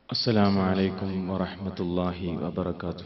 السلام عليكم ورحمة الله وبركاته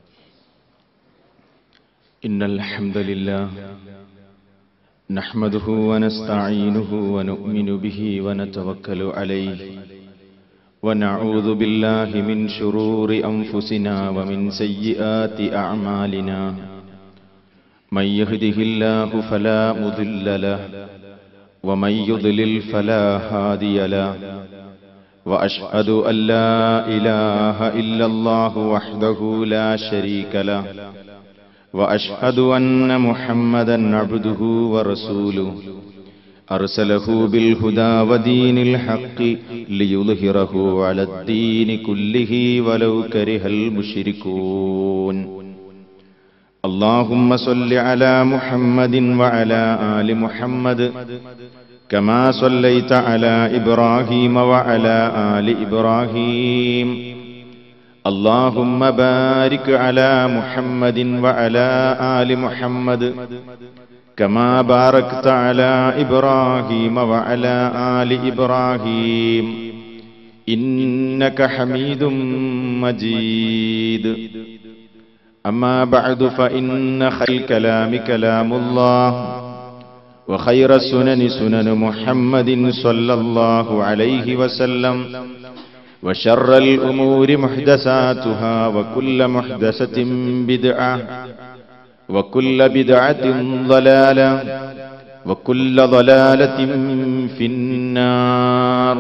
إن الحمد لله نحمده ونستعينه ونؤمن به ونتوكل عليه ونعوذ بالله من شرور أنفسنا ومن سيئات أعمالنا من يهده الله فلا مضل له ومن يضلل فلا هادي له واشهد ان لا اله الا الله وحده لا شريك له واشهد ان محمدا عبده ورسوله ارسله بالهدى ودين الحق ليظهره على الدين كله ولو كره المشركون اللهم صل على محمد وعلى ال محمد كما صليت على ابراهيم وعلى ال ابراهيم اللهم بارك على محمد وعلى ال محمد كما باركت على ابراهيم وعلى ال ابراهيم انك حميد مجيد اما بعد فان خير الكلام كلام الله وخير السنن سنن محمد صلى الله عليه وسلم وشر الأمور محدثاتها وكل محدثة بدعة وكل بدعة ضلالة وكل ضلالة في النار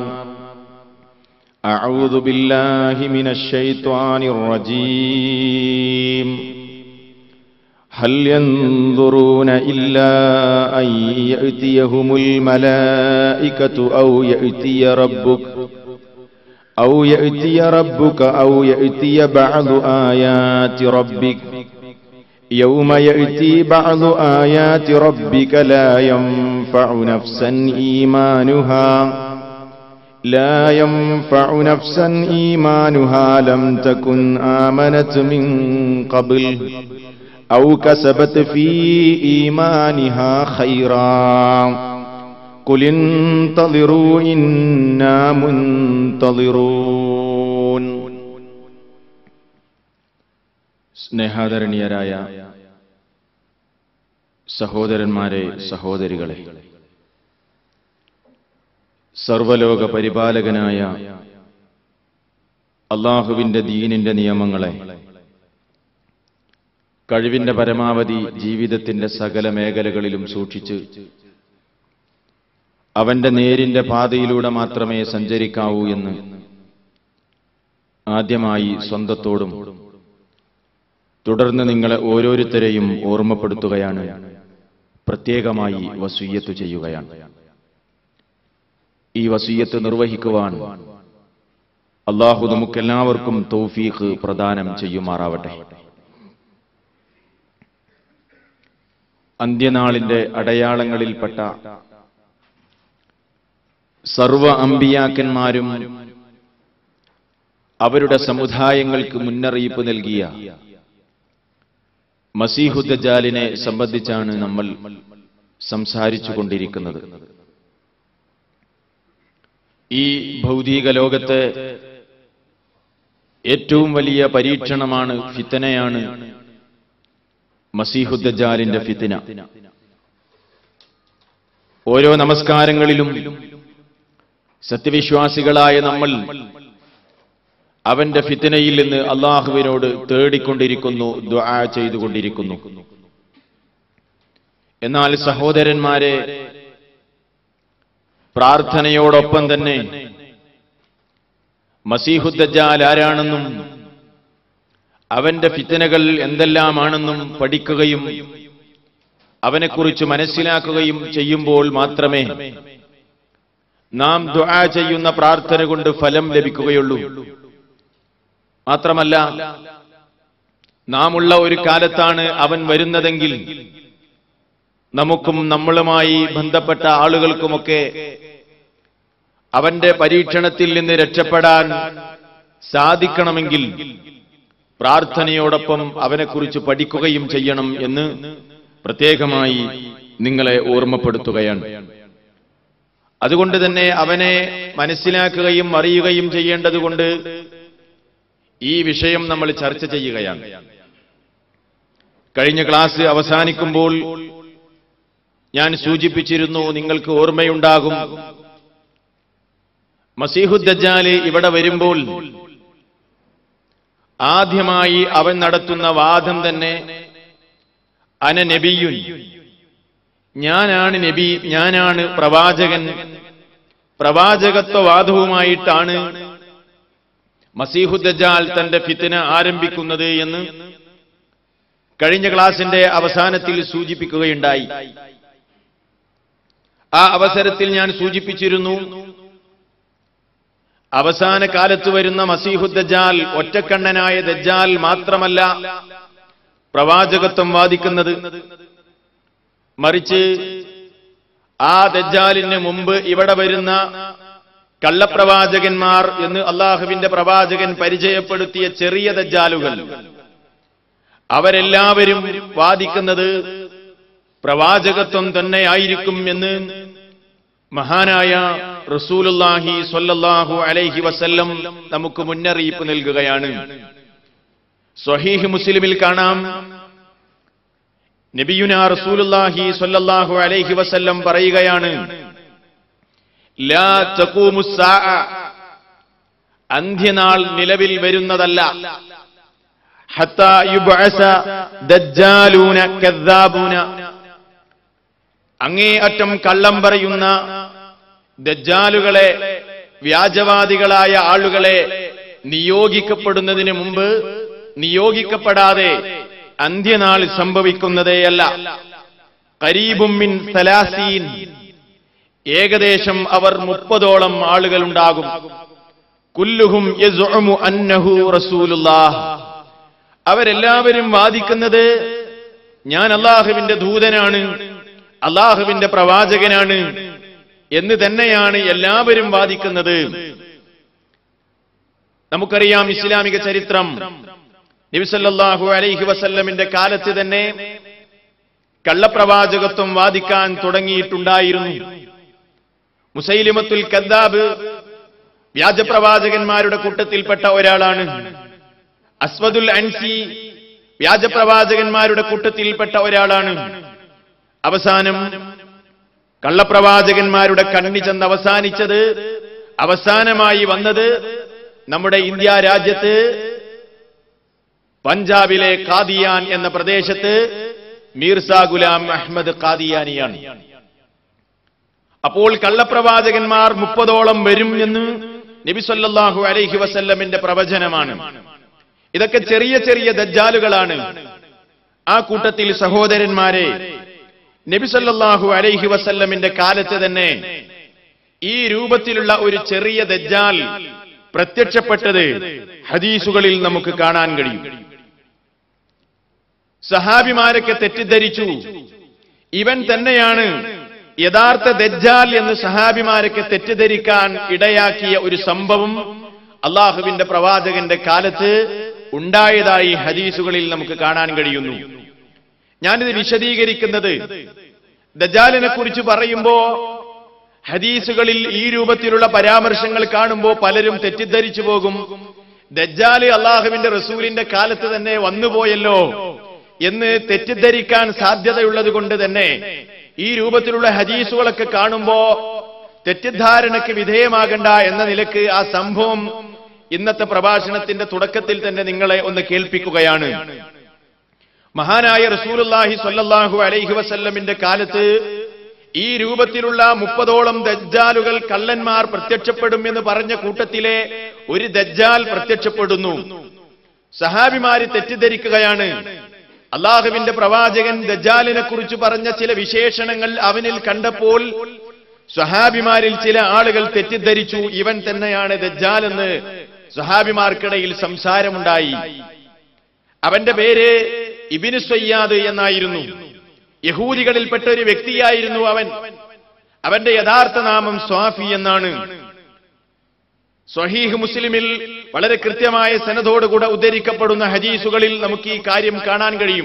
أعوذ بالله من الشيطان الرجيم هل ينظرون إلا أن يأتيهم الملائكة أو يأتي ربك أو يأتي ربك أو يأتي بعض آيات ربك يوم يأتي بعض آيات ربك لا ينفع نفسا إيمانها لا ينفع نفسا إيمانها لم تكن آمنت من قبل أو كسبت في إيمانها خيرا قل انتظروا إنا منتظرون സ്നേഹാദരണീയരായ സഹോദരന്മാരെ സഹോദരികളെ സർവലോക പരിപാലകനായ അള്ളാഹുവിന്റെ ദീനിന്റെ നിയമങ്ങളെ കഴിവിന്റെ പരമാവധി ജീവിതത്തിന്റെ സകല മേഖലകളിലും സൂക്ഷിച്ച് അവന്റെ നേരിന്റെ പാതയിലൂടെ മാത്രമേ സഞ്ചരിക്കാവൂ എന്ന് ആദ്യമായി സ്വന്തത്തോടും തുടർന്ന് നിങ്ങളെ ഓരോരുത്തരെയും ഓർമ്മപ്പെടുത്തുകയാണ് പ്രത്യേകമായി വസൂയത്ത് ചെയ്യുകയാണ് ഈ വസൂയത്ത് നിർവഹിക്കുവാൻ അള്ളാഹു നമുക്കെല്ലാവർക്കും തൗഫീഖ് പ്രദാനം ചെയ്യുമാറാവട്ടെ അന്ത്യനാളിന്റെ അടയാളങ്ങളിൽപ്പെട്ട സർവ അമ്പിയാക്കന്മാരും അവരുടെ സമുദായങ്ങൾക്ക് മുന്നറിയിപ്പ് നൽകിയ മസീഹുദ്ദജാലിനെ സംബന്ധിച്ചാണ് നമ്മൾ സംസാരിച്ചു കൊണ്ടിരിക്കുന്നത് ഈ ഭൗതിക ലോകത്തെ ഏറ്റവും വലിയ പരീക്ഷണമാണ് ഫിത്തനയാണ് മസീഹുദ്ദജാലിന്റെ ഫിത്തിന ഓരോ നമസ്കാരങ്ങളിലും സത്യവിശ്വാസികളായ നമ്മൾ അവന്റെ ഫിത്തിനയിൽ നിന്ന് അള്ളാഹുവിനോട് തേടിക്കൊണ്ടിരിക്കുന്നു ദ്വാ ചെയ്തുകൊണ്ടിരിക്കുന്നു എന്നാൽ സഹോദരന്മാരെ പ്രാർത്ഥനയോടൊപ്പം തന്നെ മസീഹുദ്ദജാൽ ആരാണെന്നും അവന്റെ ഫിത്തനകൾ എന്തെല്ലാമാണെന്നും പഠിക്കുകയും അവനെക്കുറിച്ച് മനസ്സിലാക്കുകയും ചെയ്യുമ്പോൾ മാത്രമേ നാം ദുആ ചെയ്യുന്ന പ്രാർത്ഥന കൊണ്ട് ഫലം ലഭിക്കുകയുള്ളൂ മാത്രമല്ല നാം ഉള്ള ഒരു കാലത്താണ് അവൻ വരുന്നതെങ്കിൽ നമുക്കും നമ്മളുമായി ബന്ധപ്പെട്ട ആളുകൾക്കുമൊക്കെ അവന്റെ പരീക്ഷണത്തിൽ നിന്ന് രക്ഷപ്പെടാൻ സാധിക്കണമെങ്കിൽ പ്രാർത്ഥനയോടൊപ്പം അവനെക്കുറിച്ച് പഠിക്കുകയും ചെയ്യണം എന്ന് പ്രത്യേകമായി നിങ്ങളെ ഓർമ്മപ്പെടുത്തുകയാണ് അതുകൊണ്ട് തന്നെ അവനെ മനസ്സിലാക്കുകയും അറിയുകയും ചെയ്യേണ്ടതുകൊണ്ട് ഈ വിഷയം നമ്മൾ ചർച്ച ചെയ്യുകയാണ് കഴിഞ്ഞ ക്ലാസ് അവസാനിക്കുമ്പോൾ ഞാൻ സൂചിപ്പിച്ചിരുന്നു നിങ്ങൾക്ക് ഓർമ്മയുണ്ടാകും മസീഹുദ്ദജാല് ഇവിടെ വരുമ്പോൾ ആദ്യമായി അവൻ നടത്തുന്ന വാദം തന്നെ അന നബിയുൻ ഞാനാണ് നബി ഞാനാണ് പ്രവാചകൻ പ്രവാചകത്വവാദവുമായിട്ടാണ് മസീഹുദ്ദജാൽ തന്റെ ഫിത്തിന ആരംഭിക്കുന്നത് എന്ന് കഴിഞ്ഞ ക്ലാസിന്റെ അവസാനത്തിൽ സൂചിപ്പിക്കുകയുണ്ടായി ആ അവസരത്തിൽ ഞാൻ സൂചിപ്പിച്ചിരുന്നു അവസാന കാലത്ത് വരുന്ന മസീഹുദ്ദജാൽ ഒറ്റക്കണ്ണനായ ദജ്ജാൽ മാത്രമല്ല പ്രവാചകത്വം വാദിക്കുന്നത് മറിച്ച് ആ ദജ്ജാലിന് മുമ്പ് ഇവിടെ വരുന്ന കള്ളപ്രവാചകന്മാർ എന്ന് അള്ളാഹുവിന്റെ പ്രവാചകൻ പരിചയപ്പെടുത്തിയ ചെറിയ ദജ്ജാലുകൾ അവരെല്ലാവരും വാദിക്കുന്നത് പ്രവാചകത്വം തന്നെയായിരിക്കും എന്ന് മഹാനായ റസൂലുല്ലാഹി സ്വല്ലല്ലാഹു അലൈഹി വസല്ലം നമുക്ക് മുന്നറിയിപ്പ് നൽകുകയാണ് സ്വഹീഹ് മുസ്ലിമിൽ കാണാം നബിയുന റസൂലുല്ലാഹി സ്വല്ലല്ലാഹു അലൈഹി വസല്ലം പറയുകയാണ് ലാ തഖൂമു സ്സാഅ അന്ത്യനാൾ നിലവിൽ വരുന്നതല്ല ഹത്താ യുബ്അസ ദജ്ജാലൂന കദ്ദാബൂന അങ്ങേയറ്റം കള്ളം പറയുന്ന ദജ്ജാലുകളെ വ്യാജവാദികളായ ആളുകളെ നിയോഗിക്കപ്പെടുന്നതിന് മുമ്പ് നിയോഗിക്കപ്പെടാതെ അന്ത്യനാൾ സംഭവിക്കുന്നതേയല്ല കരീബുമിൻ സലാസീൻ ഏകദേശം അവർ മുപ്പതോളം ആളുകളുണ്ടാകും കുല്ലുഹും യസ്ഉമു അന്നഹു റസൂലുള്ളാഹ് അവരെല്ലാവരും വാദിക്കുന്നത് ഞാൻ അള്ളാഹുവിന്റെ ദൂതനാണ് അള്ളാഹുവിന്റെ പ്രവാചകനാണ് എന്ന് തന്നെയാണ് എല്ലാവരും വാദിക്കുന്നത് നമുക്കറിയാം ഇസ്ലാമിക ചരിത്രം നബിസല്ലാഹു അലൈഹി വസല്ലമിന്റെ കാലത്ത് തന്നെ കള്ളപ്രവാചകത്വം വാദിക്കാൻ തുടങ്ങിയിട്ടുണ്ടായിരുന്നു മുസൈലിമത്തുൽ കദ്ദാബ് വ്യാജപ്രവാചകന്മാരുടെ കൂട്ടത്തിൽപ്പെട്ട ഒരാളാണ് അസ്വദുൽ അൻസി വ്യാജപ്രവാചകന്മാരുടെ കൂട്ടത്തിൽപ്പെട്ട ഒരാളാണ് അവസാനം കള്ളപ്രവാചകന്മാരുടെ കണ്ണി ചെന്ന് അവസാനിച്ചത് അവസാനമായി വന്നത് നമ്മുടെ ഇന്ത്യ രാജ്യത്ത് പഞ്ചാബിലെ കാദിയാൻ എന്ന പ്രദേശത്ത് മീർസ ഗുലാം അഹമ്മദ് കാദിയാനിയാണ് അപ്പോൾ കള്ളപ്രവാചകന്മാർ മുപ്പതോളം വരും എന്ന് നബി സല്ലല്ലാഹു അലൈഹി വസല്ലമിന്റെ പ്രവചനമാണ് ഇതൊക്കെ ചെറിയ ചെറിയ ദജ്ജാലുകളാണ് ആ കൂട്ടത്തിൽ സഹോദരന്മാരെ നബി സല്ലല്ലാഹു അലൈഹി വസല്ലമിന്റെ കാലത്ത് തന്നെ ഈ രൂപത്തിലുള്ള ഒരു ചെറിയ ദജ്ജാൽ പ്രത്യക്ഷപ്പെട്ടത് ഹദീസുകളിൽ നമുക്ക് കാണാൻ കഴിയും സഹാബിമാരൊക്കെ തെറ്റിദ്ധരിച്ചു ഇവൻ തന്നെയാണ് യഥാർത്ഥ ദജ്ജാൽ എന്ന് സഹാബിമാരൊക്കെ തെറ്റിദ്ധരിക്കാൻ ഇടയാക്കിയ ഒരു സംഭവം അള്ളാഹുവിന്റെ പ്രവാചകന്റെ കാലത്ത് ഉണ്ടായതായി ഹദീസുകളിൽ നമുക്ക് കാണാൻ കഴിയുന്നു ഞാനിത് വിശദീകരിക്കുന്നത് ദജാലിനെ കുറിച്ച് പറയുമ്പോ ഹദീസുകളിൽ ഈ രൂപത്തിലുള്ള പരാമർശങ്ങൾ കാണുമ്പോൾ പലരും തെറ്റിദ്ധരിച്ചു പോകും ദജ്ജാല് അള്ളാഹുവിന്റെ റസൂലിന്റെ കാലത്ത് തന്നെ വന്നുപോയല്ലോ എന്ന് തെറ്റിദ്ധരിക്കാൻ സാധ്യതയുള്ളത് കൊണ്ട് തന്നെ ഈ രൂപത്തിലുള്ള ഹദീസുകളൊക്കെ കാണുമ്പോ തെറ്റിദ്ധാരണയ്ക്ക് വിധേയമാകണ്ട എന്ന നിലക്ക് ആ സംഭവം ഇന്നത്തെ പ്രഭാഷണത്തിന്റെ തുടക്കത്തിൽ തന്നെ നിങ്ങളെ ഒന്ന് കേൾപ്പിക്കുകയാണ് മഹാനായ റസൂലുല്ലാഹി സ്വല്ലല്ലാഹു അലൈഹി വസല്ലമിന്റെ കാലത്ത് ഈ രൂപത്തിലുള്ള മുപ്പതോളം ദജ്ജാലുകൾ കള്ളന്മാർ പ്രത്യക്ഷപ്പെടും എന്ന് പറഞ്ഞ കൂട്ടത്തിലെ ഒരു ദജ്ജാൽ പ്രത്യക്ഷപ്പെടുന്നു സഹാബിമാര് തെറ്റിദ്ധരിക്കുകയാണ് അള്ളാഹുവിന്റെ പ്രവാചകൻ ദജ്ജാലിനെ കുറിച്ച് പറഞ്ഞ ചില വിശേഷണങ്ങൾ അവനിൽ കണ്ടപ്പോൾ സ്വഹാബിമാരിൽ ചില ആളുകൾ തെറ്റിദ്ധരിച്ചു ഇവൻ തന്നെയാണ് ദജ്ജാൽ എന്ന് സ്വഹാബിമാർക്കിടയിൽ സംസാരമുണ്ടായി അവന്റെ പേര് ഇബിന് സയ്യാദ് എന്നായിരുന്നു യഹൂദികളിൽപ്പെട്ട ഒരു വ്യക്തിയായിരുന്നു അവൻ അവന്റെ യഥാർത്ഥ നാമം സ്വാഫി എന്നാണ് സ്വഹീഹ് മുസ്ലിമിൽ വളരെ കൃത്യമായ സനതോടുകൂടെ ഉദ്ധരിക്കപ്പെടുന്ന ഹദീസുകളിൽ നമുക്ക് ഈ കാര്യം കാണാൻ കഴിയും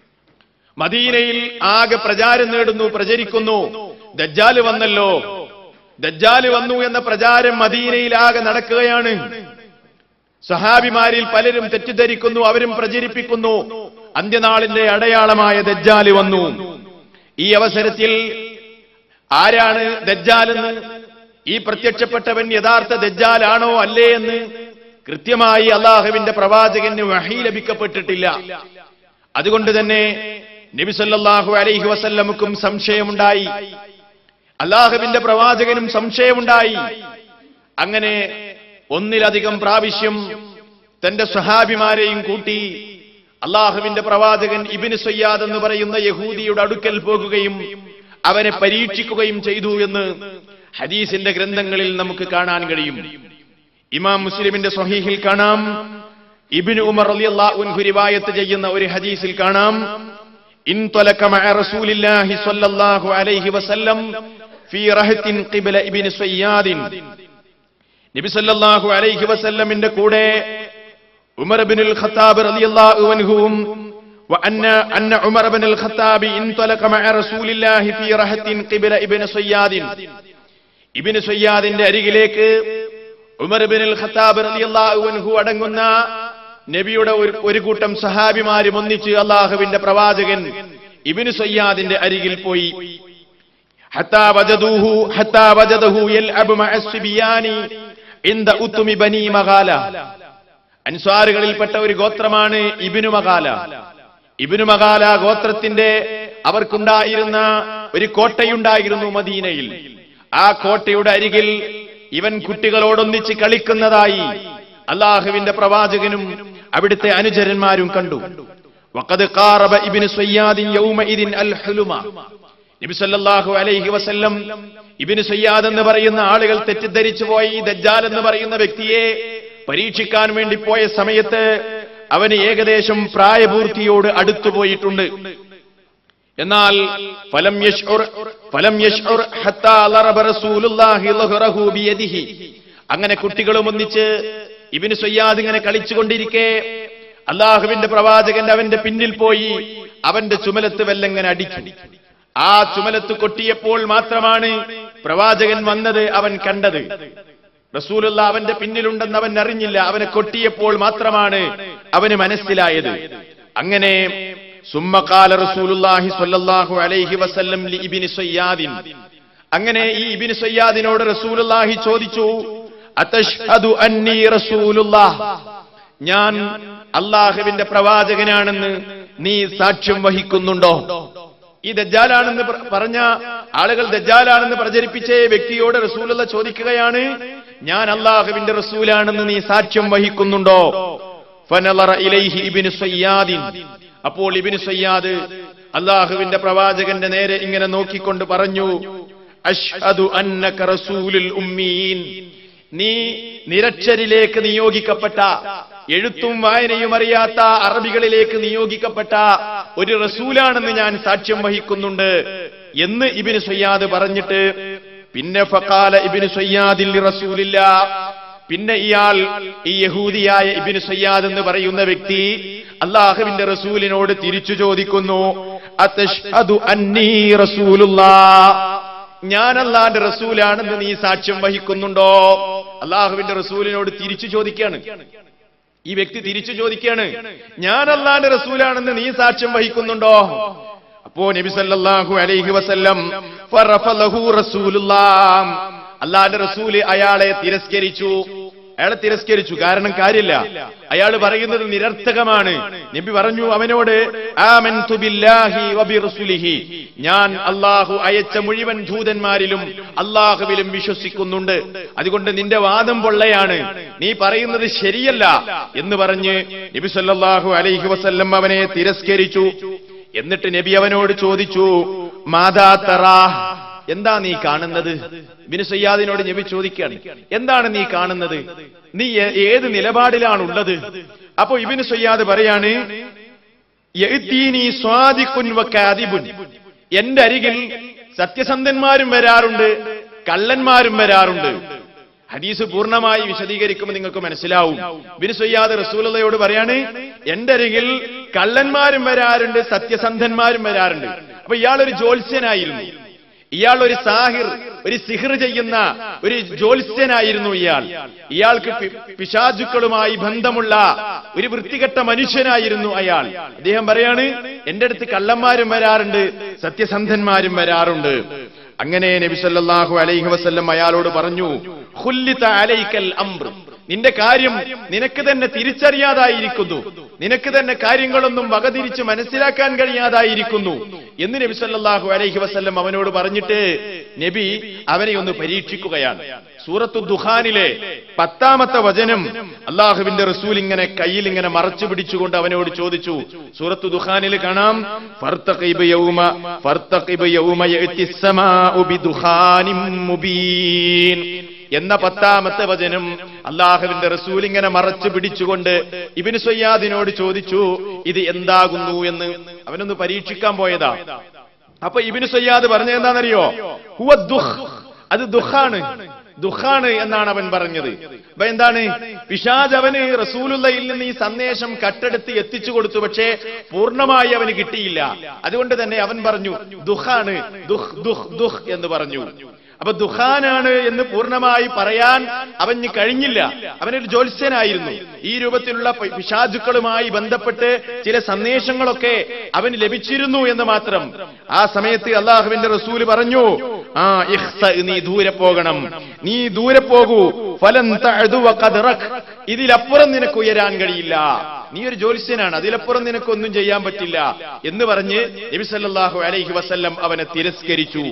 മദീനയിൽ ആകെ പ്രചാരം നേടുന്നു പ്രചരിക്കുന്നു ദജ്ജാല് വന്നല്ലോ ദജ്ജാല് വന്നു എന്ന പ്രചാരം മദീനയിലാകെ നടക്കുകയാണ് സഹാബിമാരിൽ പലരും തെറ്റിദ്ധരിക്കുന്നു അവരും പ്രചരിപ്പിക്കുന്നു അന്ത്യനാളിന്റെ അടയാളമായ ദജ്ജാല് വന്നു ഈ അവസരത്തിൽ ആരാണ് ദജ്ജാലെന്ന് ഈ പ്രത്യക്ഷപ്പെട്ടവൻ യഥാർത്ഥ ദജ്ജാലാണോ അല്ലേ എന്ന് കൃത്യമായി അള്ളാഹുവിന്റെ പ്രവാചകന് വഹി ലഭിക്കപ്പെട്ടിട്ടില്ല അതുകൊണ്ട് തന്നെ നബിസല്ലാഹു അലൈഹി വസല്ലമുക്കും സംശയമുണ്ടായി അള്ളാഹുവിന്റെ പ്രവാചകനും സംശയമുണ്ടായി അങ്ങനെ ഒന്നിലധികം പ്രാവശ്യം തന്റെ സ്വഹാബിമാരെയും കൂട്ടി അള്ളാഹുവിന്റെ പ്രവാചകൻ ഇബിന് സയ്യാദ് എന്ന് പറയുന്ന യഹൂദിയുടെ അടുക്കൽ പോകുകയും അവനെ പരീക്ഷിക്കുകയും ചെയ്തു എന്ന് ഹദീസിന്റെ ഗ്രന്ഥങ്ങളിൽ നമുക്ക് കാണാൻ കഴിയും ഇമാം മുസ്ലിമിന്റെ സ്വഹീഹിൽ കാണാം ഇബിന് ഉമർ അലിയല്ലാഹു റിവായത്ത് ചെയ്യുന്ന ഒരു ഹദീസിൽ കാണാം انطلق مع رسول الله صلى الله عليه وسلم في رهط قبل ابن صياد നബി സല്ലല്ലാഹു അലൈഹി വസല്ലമിന്റെ കൂടെ ഉമർ ബിനുൽ ഖത്താബ് റളിയല്ലാഹു അൻഹുവും وأن أن عمر بن الخطاب انطلق مع رسول الله في رهط قبل ابن صياد ابن സയ്യാദിന്റെ അരികിലേക്ക് ഉമർ ബിനുൽ ഖത്താബ് റളിയല്ലാഹു അൻഹു അടങ്ങുന്ന നബിയുടെ ഒരു ഒരു കൂട്ടം സഹാബിമാരും ഒന്നിച്ച് അള്ളാഹുവിന്റെ പ്രവാചകൻ ഇബിന് സയ്യാദിന്റെ അരികിൽ പോയി ഹത്താ വജദൂഹു ഹത്താ വജദഹു യൽഅബു മഅ സിബിയാനി ഇന്ദ ഉത്തുമി ബനി മഗാല അൻസ്വാറുകളിൽപ്പെട്ട ഒരു ഗോത്രമാണ് ഇബിനു മഗാല ഇബിനു മഗാല ഗോത്രത്തിന്റെ അവർക്കുണ്ടായിരുന്ന ഒരു കോട്ടയുണ്ടായിരുന്നു മദീനയിൽ ആ കോട്ടയുടെ അരികിൽ ഇവൻ കുട്ടികളോടൊന്നിച്ച് കളിക്കുന്നതായി അള്ളാഹുവിന്റെ പ്രവാചകനും അവിടുത്തെ അനുചരന്മാരും കണ്ടു വഖദ് ഖാറബ ഇബ്നു സയ്യാദിൻ യൗമഇദിൻ അൽ ഹുലുമ നബി സല്ലല്ലാഹു അലൈഹി വസല്ലം ഇബ്നു സയ്യാദ് എന്ന് പറയുന്ന ആളുകൾ തെറ്റിദ്ധരിച്ചു പോയി ഈ ദജ്ജാൽ എന്ന് പറയുന്ന വ്യക്തിയെ പരീക്ഷിക്കാൻ വേണ്ടി പോയ സമയത്ത് അവന് ഏകദേശം പ്രായപൂർത്തിയോട് അടുത്തുപോയിട്ടുണ്ട് എന്നാൽ ഫലം യശ്ഉർ ഫലം യശ്ഉർ ഹത്താ ലറബ റസൂലുള്ളാഹി ലഹറഹു ബിയദിഹി അങ്ങനെ കുട്ടികളും ഒന്നിച്ച് ഇബിന് സയ്യാദ് ഇങ്ങനെ കളിച്ചുകൊണ്ടിരിക്കെ അള്ളാഹുവിന്റെ പ്രവാചകൻ അവന്റെ പിന്നിൽ പോയി അവന്റെ ചുമലത്ത് വെല്ലങ്ങനെ അടിച്ചു ആ ചുമലത്ത് കൊട്ടിയപ്പോൾ മാത്രമാണ് പ്രവാചകൻ വന്നത് അവൻ കണ്ടത് റസൂലുള്ള അവന്റെ പിന്നിലുണ്ടെന്ന് അവൻ അറിഞ്ഞില്ല അവനെ കൊട്ടിയപ്പോൾ മാത്രമാണ് അവന് മനസ്സിലായത് അങ്ങനെ സുമ്മക്കാല റസൂലുള്ളാഹി സ്വല്ലല്ലാഹു അലൈഹി വസല്ലം ലി ഇബ്നു സയ്യാദിൻ അങ്ങനെ ഈ ഇബ്നു സയ്യാദിനോട് റസൂലുള്ളാഹി ചോദിച്ചു അതഷ്ഹദു അന്നി റസൂലുള്ളാഹ് ഞാൻ അള്ളാഹുവിന്റെ പ്രവാചകനാണെന്ന് നീ സാക്ഷ്യം വഹിക്കുന്നുണ്ടോ ഈ ദജ്ജാലാണെന്ന് പ്ര- പറഞ്ഞ ആളുകൾ ദജ്ജാലാണെന്ന് പ്രചരിപ്പിച്ച ഈ വ്യക്തിയോട് റസൂലുള്ള ചോദിക്കുകയാണ് ഞാൻ അള്ളാഹുവിന്റെ റസൂലാണെന്ന് നീ സാക്ഷ്യം വഹിക്കുന്നുണ്ടോ ഫനളറ ഇലൈഹി ഇബ്നു സയ്യാദിൻ അപ്പോൾ ഇബ്നു സയ്യാദ് അള്ളാഹുവിന്റെ പ്രവാചകന്റെ നേരെ ഇങ്ങനെ നോക്കിക്കൊണ്ട് പറഞ്ഞു അഷ്ഹദു അന്നക റസൂലുൽ ഉമ്മീൻ നീ നിരക്ഷരിലേക്ക് നിയോഗിക്കപ്പെട്ട എഴുത്തും വായനയും അറിയാത്ത അറബികളിലേക്ക് നിയോഗിക്കപ്പെട്ട ഒരു റസൂലാണെന്ന് ഞാൻ സാക്ഷ്യം വഹിക്കുന്നുണ്ട് എന്ന് ഇബിന് സയ്യാദ് പറഞ്ഞിട്ട് പിന്നെ ഫക്കാല ഇബിന് സയ്യാദിൽ റസൂലില്ല പിന്നെ ഇയാൾ ഈ യഹൂദിയായ ഇബിന് സയ്യാദ് എന്ന് പറയുന്ന വ്യക്തി അള്ളാഹുവിന്റെ റസൂലിനോട് തിരിച്ചു ചോദിക്കുന്നു അത്തഷ്ഹദു അന്നീ റസൂലുള്ളാ ഞാൻ അള്ളാന്റെ റസൂലാണെന്ന് നീ സാക്ഷ്യം വഹിക്കുന്നുണ്ടോ അള്ളാഹുവിന്റെ റസൂലിനോട് തിരിച്ചു ചോദിക്കാണ് ഈ വ്യക്തി തിരിച്ചു ചോദിക്കാണ് ഞാൻ അള്ളാന്റെ റസൂലാണെന്ന് നീ സാക്ഷ്യം വഹിക്കുന്നുണ്ടോ അപ്പോ നബി സല്ലല്ലാഹു അലൈഹി വസല്ലം ഫറഫലഹു റസൂലുള്ളാഹ് അള്ളാന്റെ റസൂല് അയാളെ തിരസ്കരിച്ചു അയാളെ തിരസ്കരിച്ചു കാരണം കാര്യമില്ല അയാൾ പറയുന്നത് നിരർത്ഥകമാണ് നബി പറഞ്ഞു അവനോട് ആമൻതു ബില്ലാഹി വബിറസുലിഹി ഞാൻ അള്ളാഹു അയച്ച മുഴുവൻ ദൂതന്മാരിലും അള്ളാഹുവിലും വിശ്വസിക്കുന്നുണ്ട് അതുകൊണ്ട് നിന്റെ വാദം പൊള്ളയാണ് നീ പറയുന്നത് ശരിയല്ല എന്ന് പറഞ്ഞ് നബി സല്ലല്ലാഹു അലൈഹി വസല്ലം അവനെ തിരസ്കരിച്ചു എന്നിട്ട് നബി അവനോട് ചോദിച്ചു മാതാ തറാ എന്താ നീ കാണുന്നത് ബിനു സയ്യാദിനോട് നബി ചോദിക്കുകയാണ് എന്താണ് നീ കാണുന്നത് നീ ഏ- ഏത് നിലപാടിലാണുള്ളത് അപ്പോ ഇബിന് സയ്യാദ് പറയാണ് യഅ്തീനി സ്വാദിഖുൻ വകാദിബുൻ എന്റെ അരികിൽ സത്യസന്ധന്മാരും വരാറുണ്ട് കള്ളന്മാരും വരാറുണ്ട് ഹദീസ് പൂർണ്ണമായി വിശദീകരിക്കുമ്പോൾ നിങ്ങൾക്ക് മനസ്സിലാവും ബിൻ സയ്യാദ് റസൂലയോട് പറയാണ് എന്റെ അരികിൽ കള്ളന്മാരും വരാറുണ്ട് സത്യസന്ധന്മാരും വരാറുണ്ട് അപ്പൊ ഇയാളൊരു ജ്യോത്സ്യനായിരുന്നു ഇയാൾ ഒരു സാഹിർ ഒരു സിഹർ ചെയ്യുന്ന ഒരു ജ്യോത്സ്യനായിരുന്നു ഇയാൾ ഇയാൾക്ക് പി- പിശാചുക്കളുമായി ബന്ധമുള്ള ഒരു വൃത്തികെട്ട മനുഷ്യനായിരുന്നു അയാൾ അദ്ദേഹം പറയാണ് എന്റെ അടുത്ത് കള്ളന്മാരും വരാറുണ്ട് സത്യസന്ധന്മാരും വരാറുണ്ട് അങ്ങനെ നബി സല്ലല്ലാഹു അലൈഹി വസല്ലം അയാളോട് പറഞ്ഞു ഖുല്ലിത അലൈക്കൽ അംർ നിന്റെ കാര്യം നിനക്ക് തന്നെ തിരിച്ചറിയാതായിരിക്കുന്നു നിനക്ക് തന്നെ കാര്യങ്ങളൊന്നും വകതിരിച്ച് മനസ്സിലാക്കാൻ കഴിയാതായിരിക്കുന്നു എന്ന് നബി സല്ലല്ലാഹു അലൈഹി വസല്ലം അവനോട് പറഞ്ഞിട്ട് നബി അവനെ ഒന്ന് പരീക്ഷിക്കുകയാണ് സൂറത്തു ദുഹാനിലെ പത്താമത്തെ വചനം അള്ളാഹുവിന്റെ റസൂൽ ഇങ്ങനെ കയ്യിൽ ഇങ്ങനെ മറച്ചു പിടിച്ചുകൊണ്ട് അവനോട് ചോദിച്ചു സൂറത്തു ദുഹാനിൽ കാണാം ഫർത്തഖിബ് യൗമ ഫർത്തഖിബ് യൗമ യഅതി സ്സമാഉ ബിദുഖാനിൻ മുബീൻ എന്ന പത്താമത്തെ വചനം അള്ളാഹുവിന്റെ റസൂൽ ഇങ്ങനെ മറച്ചു പിടിച്ചുകൊണ്ട് ഇബിന് സയ്യാദിനോട് ചോദിച്ചു ഇത് എന്താകുന്നു എന്ന് അവനൊന്ന് പരീക്ഷിക്കാൻ പോയതാ അപ്പൊ ഇബിന് സയ്യാദ് പറഞ്ഞത് എന്താണെന്നറിയോ ഹുവ ദുഹ് അത് ദുഃഖാണ് ദുഃഖാണ് എന്നാണ് അവൻ പറഞ്ഞത് അപ്പൊ എന്താണ് പിശാജ് അവന് റസൂലുള്ളയിൽ നിന്ന് ഈ സന്ദേശം കട്ടെടുത്ത് എത്തിച്ചു കൊടുത്തു പക്ഷേ പൂർണ്ണമായി അവന് കിട്ടിയില്ല അതുകൊണ്ട് തന്നെ അവൻ പറഞ്ഞു ദുഃഖാണ് ദുഹ് ദുഹ് ദുഹ് എന്ന് പറഞ്ഞു അപ്പൊ ദുഃഖാനാണ് എന്ന് പൂർണ്ണമായി പറയാൻ അവന് കഴിഞ്ഞില്ല അവനൊരു ജ്യോത്സ്യനായിരുന്നു ഈ രൂപത്തിലുള്ള പി- പിശാചുക്കളുമായി ബന്ധപ്പെട്ട് ചില സന്ദേശങ്ങളൊക്കെ അവന് ലഭിച്ചിരുന്നു എന്ന് മാത്രം ആ സമയത്ത് അള്ളാഹുവിന്റെ റസൂല് പറഞ്ഞു ആ ഇഹ്സ നീ ദൂരെ പോകണം നീ ദൂരെ പോകൂ ഫലം തഅ്ദുവ ഖദ്റക് ഇതിലപ്പുറം നിനക്ക് ഉയരാൻ കഴിയില്ല നീ ഒരു ജ്യോത്സ്യനാണ് അതിലപ്പുറം നിനക്കൊന്നും ചെയ്യാൻ പറ്റില്ല എന്ന് പറഞ്ഞ് നബി സല്ലല്ലാഹു അലൈഹി വസല്ലം അവനെ തിരസ്കരിച്ചു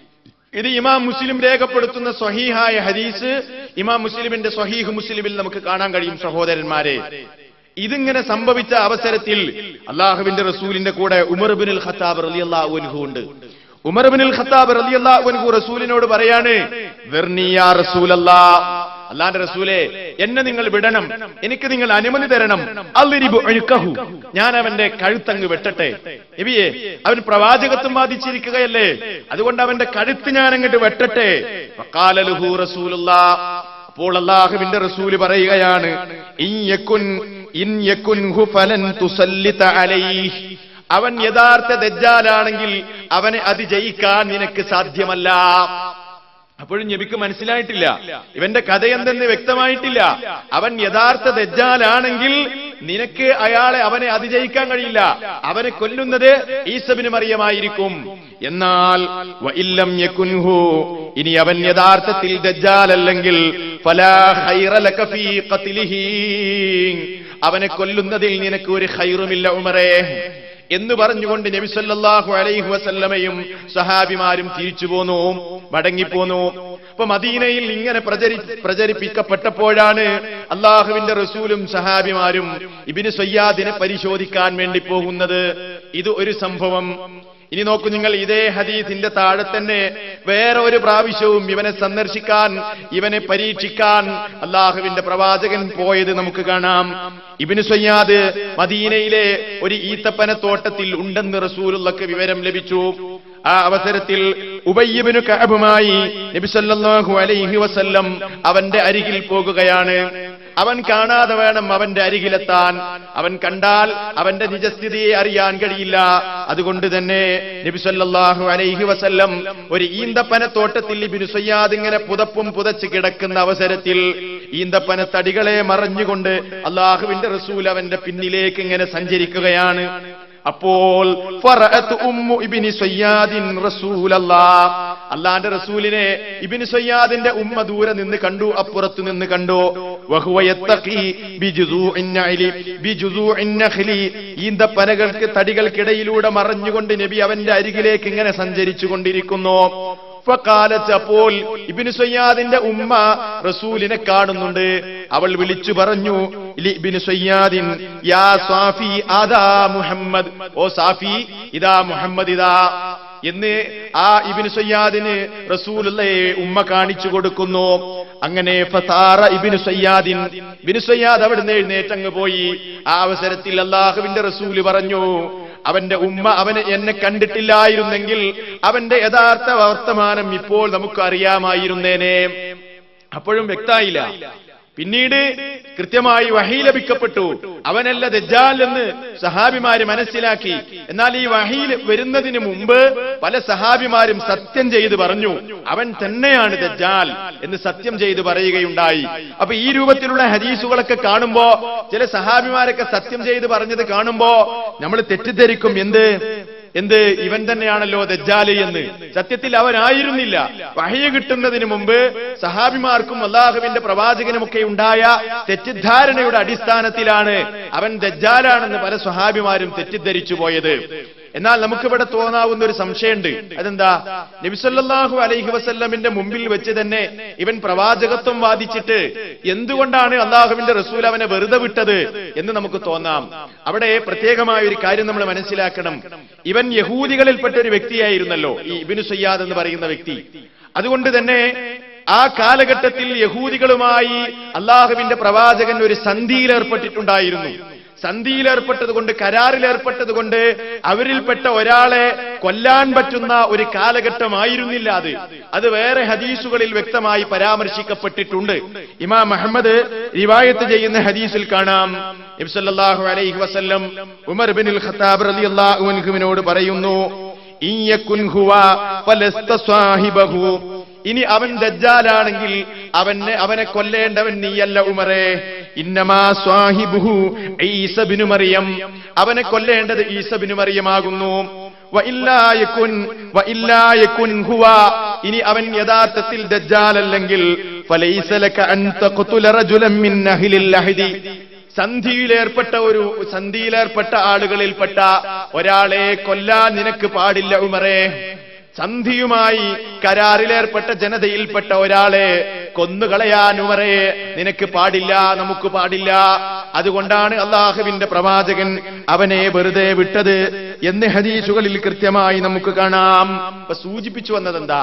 ഇത് ഇമാം മുസ്ലിം രേഖപ്പെടുത്തുന്ന സ്വഹീഹായ ഹദീസ് ഇമാം മുസ്ലിമിന്റെ സ്വഹീഹ് മുസ്ലിമിൽ നമുക്ക് കാണാൻ കഴിയും സഹോദരന്മാരെ ഇതിങ്ങനെ സംഭവിച്ച അവസരത്തിൽ അള്ളാഹുവിന്റെ റസൂലിന്റെ കൂടെ ഉമർ ബിൻ ഖത്താബ് റളിയല്ലാഹു അൻഹു ഉണ്ട് ഉമർ ബിൻ ഖത്താബ് റളിയല്ലാഹു അൻഹു റസൂലിനോട് പറയാണ് "വെർനി യാ റസൂലല്ലാ അള്ളാന്റെ റസൂലെ എന്നെ നിങ്ങൾ വിടണം എനിക്ക് നിങ്ങൾ അനുമതി തരണം അല്ലിരിബു അഴുക്കഹു ഞാൻ അവന്റെ കഴുത്തങ്ങ് വെട്ടട്ടെ നബിയെ അവൻ പ്രവാചകത്വം ബാധിച്ചിരിക്കുകയല്ലേ അതുകൊണ്ട് അവന്റെ കഴുത്ത് ഞാൻ അങ്ങോട്ട് വെട്ടട്ടെ വഖാലലുഹു റസൂലുള്ളാ അപ്പോൾ അള്ളാഹുവിന്റെ റസൂല് പറയുകയാണ് ഇൻ യകുൻ ഇൻ യകുൻഹു ഫലൻ തുസല്ലിത അലൈഹി അവൻ യഥാർത്ഥ ദജ്ജാലാണെങ്കിൽ അവനെ അതിജയിക്കാൻ നിനക്ക് സാധ്യമല്ല അപ്പോഴും നബിക്ക് മനസ്സിലായിട്ടില്ല ഇവന്റെ കഥ എന്തെന്ന് വ്യക്തമായിട്ടില്ല അവൻ യഥാർത്ഥ ദജ്ജാലാണെങ്കിൽ നിനക്ക് അയാളെ അവനെ അതിജയിക്കാൻ കഴിയില്ല അവനെ കൊല്ലുന്നത് ഈസബിന് മറിയമായിരിക്കും എന്നാൽ വ ഇല്ലം യകുൻഹു ഇനി അവൻ യഥാർത്ഥത്തിൽ ദജ്ജാലല്ലെങ്കിൽ ഫലാ ഖൈറ ലക ഫീ ഖത്ലിഹി അവനെ കൊല്ലുന്നതിൽ നിനക്ക് ഒരു ഖൈറുമില്ല ഉമറേ എന്ന് പറഞ്ഞുകൊണ്ട് നബി സല്ലല്ലാഹു അലൈഹി വസല്ലമയും സഹാബിമാരും തിരിച്ചു പോന്നു മടങ്ങിപ്പോന്നു അപ്പൊ മദീനയിൽ ഇങ്ങനെ പ്രചരി പ്രചരിപ്പിക്കപ്പെട്ടപ്പോഴാണ് അള്ളാഹുവിന്റെ റസൂലും സഹാബിമാരും ഇബിന് സയ്യാദിനെ പരിശോധിക്കാൻ വേണ്ടി പോകുന്നത് ഇത് ഒരു സംഭവം ഇനി നോക്കൂ നിങ്ങൾ ഇതേ ഹദീസിന്റെ താഴെ തന്നെ വേറെ ഒരു പ്രാവശ്യവും ഇവനെ സന്ദർശിക്കാൻ ഇവനെ പരീക്ഷിക്കാൻ അള്ളാഹുവിന്റെ പ്രവാചകൻ പോയത് നമുക്ക് കാണാം ഇബിന് സയ്യാദ് മദീനയിലെ ഒരു ഈത്തപ്പന തോട്ടത്തിൽ ഉണ്ടെന്ന് റസൂലുള്ളക്ക് വിവരം ലഭിച്ചു ആ അവസരത്തിൽ ഉബയ്യബിനു കഅബുമായി നബി സല്ലല്ലാഹു അലൈഹി വസല്ലം അവന്റെ അരികിൽ പോകുകയാണ് അവൻ കാണാതെ വേണം അവന്റെ അരികിലെത്താൻ അവൻ കണ്ടാൽ അവന്റെ നിജസ്ഥിതിയെ അറിയാൻ കഴിയില്ല അതുകൊണ്ട് തന്നെ നബി സല്ലല്ലാഹു അലൈഹി വസല്ലം ഒരു ഈന്തപ്പന തോട്ടത്തിൽ ഇബ്നു സയ്യാദ് ഇങ്ങനെ പുതപ്പും പുതച്ച് കിടക്കുന്ന അവസരത്തിൽ ഈന്തപ്പന തടികളെ മറഞ്ഞുകൊണ്ട് അള്ളാഹുവിന്റെ റസൂൽ അവന്റെ പിന്നിലേക്ക് ഇങ്ങനെ സഞ്ചരിക്കുകയാണ് അപ്പോൾ ഫറഅത്ത് ഉമ്മു ഇബ്നു സയ്യാദിൻ റസൂലല്ലാഹ് അള്ളാന്റെ റസൂലിനെ ഇബ്നു സയ്യാദിന്റെ ഉമ്മ ദൂരെ നിന്ന് കണ്ടു അപ്പുറത്ത് നിന്ന് കണ്ടു വഹുവ യത്തഖി ബിജുദൂഇൻ നഖലി ബിജുദൂഇൻ നഖലി ഈന്തപ്പനകൾക്ക് തടികൾക്കിടയിലൂടെ മറഞ്ഞുകൊണ്ട് നബി അവന്റെ അരികിലേക്ക് ഇങ്ങനെ സഞ്ചരിച്ചു കൊണ്ടിരിക്കുന്നു ഫഖാലത്ത് അപ്പോൾ ഇബ്നു സയ്യാദിന്റെ ഉമ്മ റസൂലിനെ കാണുന്നുണ്ട് അവൾ വിളിച്ചു പറഞ്ഞു ലി ഇബ്നു സയ്യാദിൻ യാ സാഫി ആദാ മുഹമ്മദ് ഓ സാഫി ഇതാ മുഹമ്മദ് ഇതാ എന്ന് ആ ഇബിന് സയ്യാദിന് റസൂലുള്ളയെ ഉമ്മ കാണിച്ചു കൊടുക്കുന്നു അങ്ങനെ ഫതാറ ഇബിന് സയ്യാദിൻ ഇബിന് സയ്യാദ് അവിടുന്ന് എഴുന്നേറ്റങ്ങ് പോയി ആ അവസരത്തിൽ അള്ളാഹുവിന്റെ റസൂല് പറഞ്ഞു അവന്റെ ഉമ്മ അവന് എന്നെ കണ്ടിട്ടില്ലായിരുന്നെങ്കിൽ അവന്റെ യഥാർത്ഥ വർത്തമാനം ഇപ്പോൾ നമുക്ക് അറിയാമായിരുന്നേനെ അപ്പോഴും വ്യക്തായില്ല പിന്നീട് കൃത്യമായി വഹി ലഭിക്കപ്പെട്ടു അവനല്ല ദജ്ജാൽ എന്ന് സഹാബിമാര് മനസ്സിലാക്കി എന്നാൽ ഈ വഹീൽ വരുന്നതിന് മുമ്പ് പല സഹാബിമാരും സത്യം ചെയ്ത് പറഞ്ഞു അവൻ തന്നെയാണ് ദജ്ജാൽ എന്ന് സത്യം ചെയ്ത് പറയുകയുണ്ടായി അപ്പൊ ഈ രൂപത്തിലുള്ള ഹദീസുകളൊക്കെ കാണുമ്പോ ചില സഹാബിമാരൊക്കെ സത്യം ചെയ്ത് പറഞ്ഞത് കാണുമ്പോ നമ്മൾ തെറ്റിദ്ധരിക്കും എന്ത് എന്ത് ഇവൻ തന്നെയാണല്ലോ ദജ്ജാല് എന്ന് സത്യത്തിൽ അവനായിരുന്നില്ല വഹയ കിട്ടുന്നതിന് മുമ്പ് സഹാബിമാർക്കും അള്ളാഹുവിന്റെ പ്രവാചകനുമൊക്കെ ഉണ്ടായ തെറ്റിദ്ധാരണയുടെ അടിസ്ഥാനത്തിലാണ് അവൻ ദജ്ജാലാണെന്ന് പല സ്വഹാബിമാരും തെറ്റിദ്ധരിച്ചു പോയത് എന്നാൽ നമുക്കിവിടെ തോന്നാവുന്ന ഒരു സംശയമുണ്ട് അതെന്താ നബിസല്ലാഹു അലൈഹി വസല്ലമിന്റെ മുമ്പിൽ വെച്ച് തന്നെ ഇവൻ പ്രവാചകത്വം വാദിച്ചിട്ട് എന്തുകൊണ്ടാണ് അള്ളാഹുവിന്റെ റസൂൽ അവനെ വെറുതെ വിട്ടത് എന്ന് നമുക്ക് തോന്നാം അവിടെ പ്രത്യേകമായ ഒരു കാര്യം നമ്മൾ മനസ്സിലാക്കണം ഇവൻ യഹൂദികളിൽപ്പെട്ട ഒരു വ്യക്തിയായിരുന്നല്ലോ ഈ ഇബിനു സയ്യാദ് എന്ന് പറയുന്ന വ്യക്തി അതുകൊണ്ട് തന്നെ ആ കാലഘട്ടത്തിൽ യഹൂദികളുമായി അള്ളാഹുവിന്റെ പ്രവാചകൻ ഒരു സന്ധിയിൽ ഏർപ്പെട്ടിട്ടുണ്ടായിരുന്നു സന്ധിയിലേർപ്പെട്ടത് കൊണ്ട് കരാറിലേർപ്പെട്ടത് കൊണ്ട് അവരിൽപ്പെട്ട ഒരാളെ കൊല്ലാൻ പറ്റുന്ന ഒരു കാലഘട്ടമായിരുന്നില്ല അത് അത് വേറെ ഹദീസുകളിൽ വ്യക്തമായി പരാമർശിക്കപ്പെട്ടിട്ടുണ്ട് ഇമാം അഹമ്മദ് റിവായത്ത് ചെയ്യുന്ന ഹദീസിൽ കാണാം നബിസല്ലാഹു അലൈഹി വസല്ലം ഉമർ ബിൻ ഖത്താബ് റളിയല്ലാഹു അൻഹുവിനോട് പറയുന്നു ഇയ്യകുൻ ഹുവ ഫലസ്ത സ്വാഹിബഹു ഇനി അവൻ ദജ്ജാലാണെങ്കിൽ അവനെ അവനെ കൊല്ലേണ്ടവൻ നീയല്ല ഉമറേ ഇന്നമാ സ്വാഹിബുഹു ഈസബിനു മറിയം അവനെ കൊല്ലേണ്ടത് ഈസബിനു മറിയമാകുന്നു വഇല്ലായകുൻ വഇല്ലായകുൻ ഹുവ ഇനി അവൻ യഥാർത്ഥത്തിൽ ദജ്ജാലല്ലെങ്കിൽ ഫലൈസ ലക അൻ തഖ്തുല റജുലൻ മിൻ അഹ്ലിൽ അഹ്ദി സന്ധിയിലേർപ്പെട്ട ഒരു സന്ധിയിലേർപ്പെട്ട ആളുകളിൽപ്പെട്ട ഒരാളെ കൊല്ലാൻ നിനക്ക് പാടില്ല ഉമറേ സന്ധിയുമായി കരാറിലേർപ്പെട്ട ജനതയിൽപ്പെട്ട ഒരാളെ കൊന്നുകളയാൻ ഉമറേ നിനക്ക് പാടില്ല നമുക്ക് പാടില്ല അതുകൊണ്ടാണ് അള്ളാഹുവിന്റെ പ്രവാചകൻ അവനെ വെറുതെ വിട്ടത് എന്ന് ഹദീസുകളിൽ കൃത്യമായി നമുക്ക് കാണാം ഇപ്പൊ സൂചിപ്പിച്ചു വന്നതെന്താ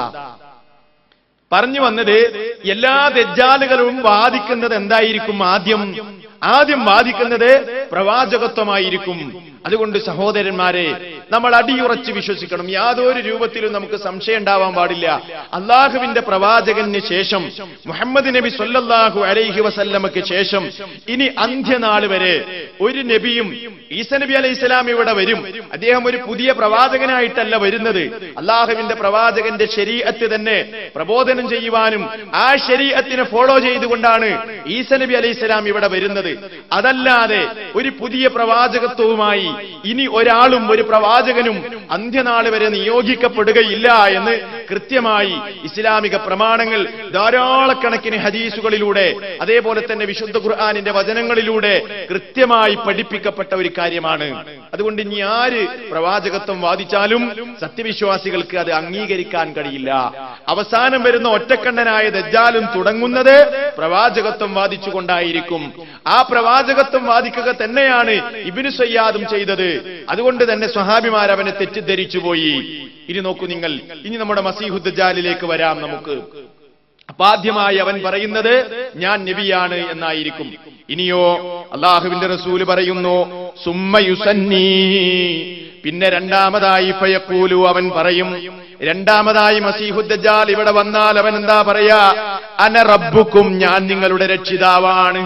പറഞ്ഞു വന്നത് എല്ലാ ദജ്ജാലുകളും വാദിക്കുന്നത് എന്തായിരിക്കും ആദ്യം ആദ്യം വാദിക്കുന്നത് പ്രവാചകത്വമായിരിക്കും അതുകൊണ്ട് സഹോദരന്മാരെ നമ്മൾ അടിയുറച്ച് വിശ്വസിക്കണം യാതൊരു രൂപത്തിലും നമുക്ക് സംശയം ഉണ്ടാവാൻ പാടില്ല അള്ളാഹുവിന്റെ പ്രവാചകന് ശേഷം മുഹമ്മദ് നബി സല്ലല്ലാഹു അലൈഹി വസല്ലമക്ക് ശേഷം ഇനി അന്ത്യനാൾ വരെ ഒരു നബിയും ഈസ നബി അലൈഹി ഇസ്ലാം ഇവിടെ വരും അദ്ദേഹം ഒരു പുതിയ പ്രവാചകനായിട്ടല്ല വരുന്നത് അള്ളാഹുവിന്റെ പ്രവാചകന്റെ ശരീഅത്ത് തന്നെ പ്രബോധനം ചെയ്യുവാനും ആ ശരീഅത്തിനെ ഫോളോ ചെയ്തുകൊണ്ടാണ് ഈസ നബി അലൈഹി ഇസ്ലാം ഇവിടെ വരുന്നത് അതല്ലാതെ ഒരു പുതിയ പ്രവാചകത്വവുമായി ഇനി ഒരാളും ഒരു പ്രവാചകനും അന്ത്യനാൾ വരെ നിയോഗിക്കപ്പെടുകയില്ല എന്ന് കൃത്യമായി ഇസ്ലാമിക പ്രമാണങ്ങൾ ധാരാളക്കണക്കിന് ഹദീസുകളിലൂടെ അതേപോലെ തന്നെ വിശുദ്ധ ഖുർആാനിന്റെ വചനങ്ങളിലൂടെ കൃത്യമായി പഠിപ്പിക്കപ്പെട്ട ഒരു കാര്യമാണ് അതുകൊണ്ട് ഇനി ആര് പ്രവാചകത്വം വാദിച്ചാലും സത്യവിശ്വാസികൾക്ക് അത് അംഗീകരിക്കാൻ കഴിയില്ല അവസാനം വരുന്ന ഒറ്റക്കണ്ണനായ ദജ്ജാലും തുടങ്ങുന്നത് പ്രവാചകത്വം വാദിച്ചുകൊണ്ടായിരിക്കും ആ പ്രവാചകത്വം വാദിക്കുക തന്നെയാണ് ഇബിനു സയ്യാദും ചെയ്തത് അതുകൊണ്ട് തന്നെ സ്വഹാബിമാർ അവനെ തെറ്റിദ്ധരിച്ചു പോയി ഇനി നോക്കൂ നിങ്ങൾ ഇനി നമ്മുടെ മസീഹുദ്ദാലിലേക്ക് വരാം നമുക്ക് അപ്പൊ ആദ്യമായി അവൻ പറയുന്നത് ഞാൻ നബിയാണ് എന്നായിരിക്കും ഇനിയോ അള്ളാഹുവിന്റെ റസൂല് പറയുന്നു സുമ്മയുസന്നീ പിന്നെ രണ്ടാമതായി ഫയക്കൂലു അവൻ പറയും രണ്ടാമതായി മസീഹുദ്ദാൽ ഇവിടെ വന്നാൽ അവൻ എന്താ പറയാ അന റബ്ബുക്കും ഞാൻ നിങ്ങളുടെ രക്ഷിതാവാണ്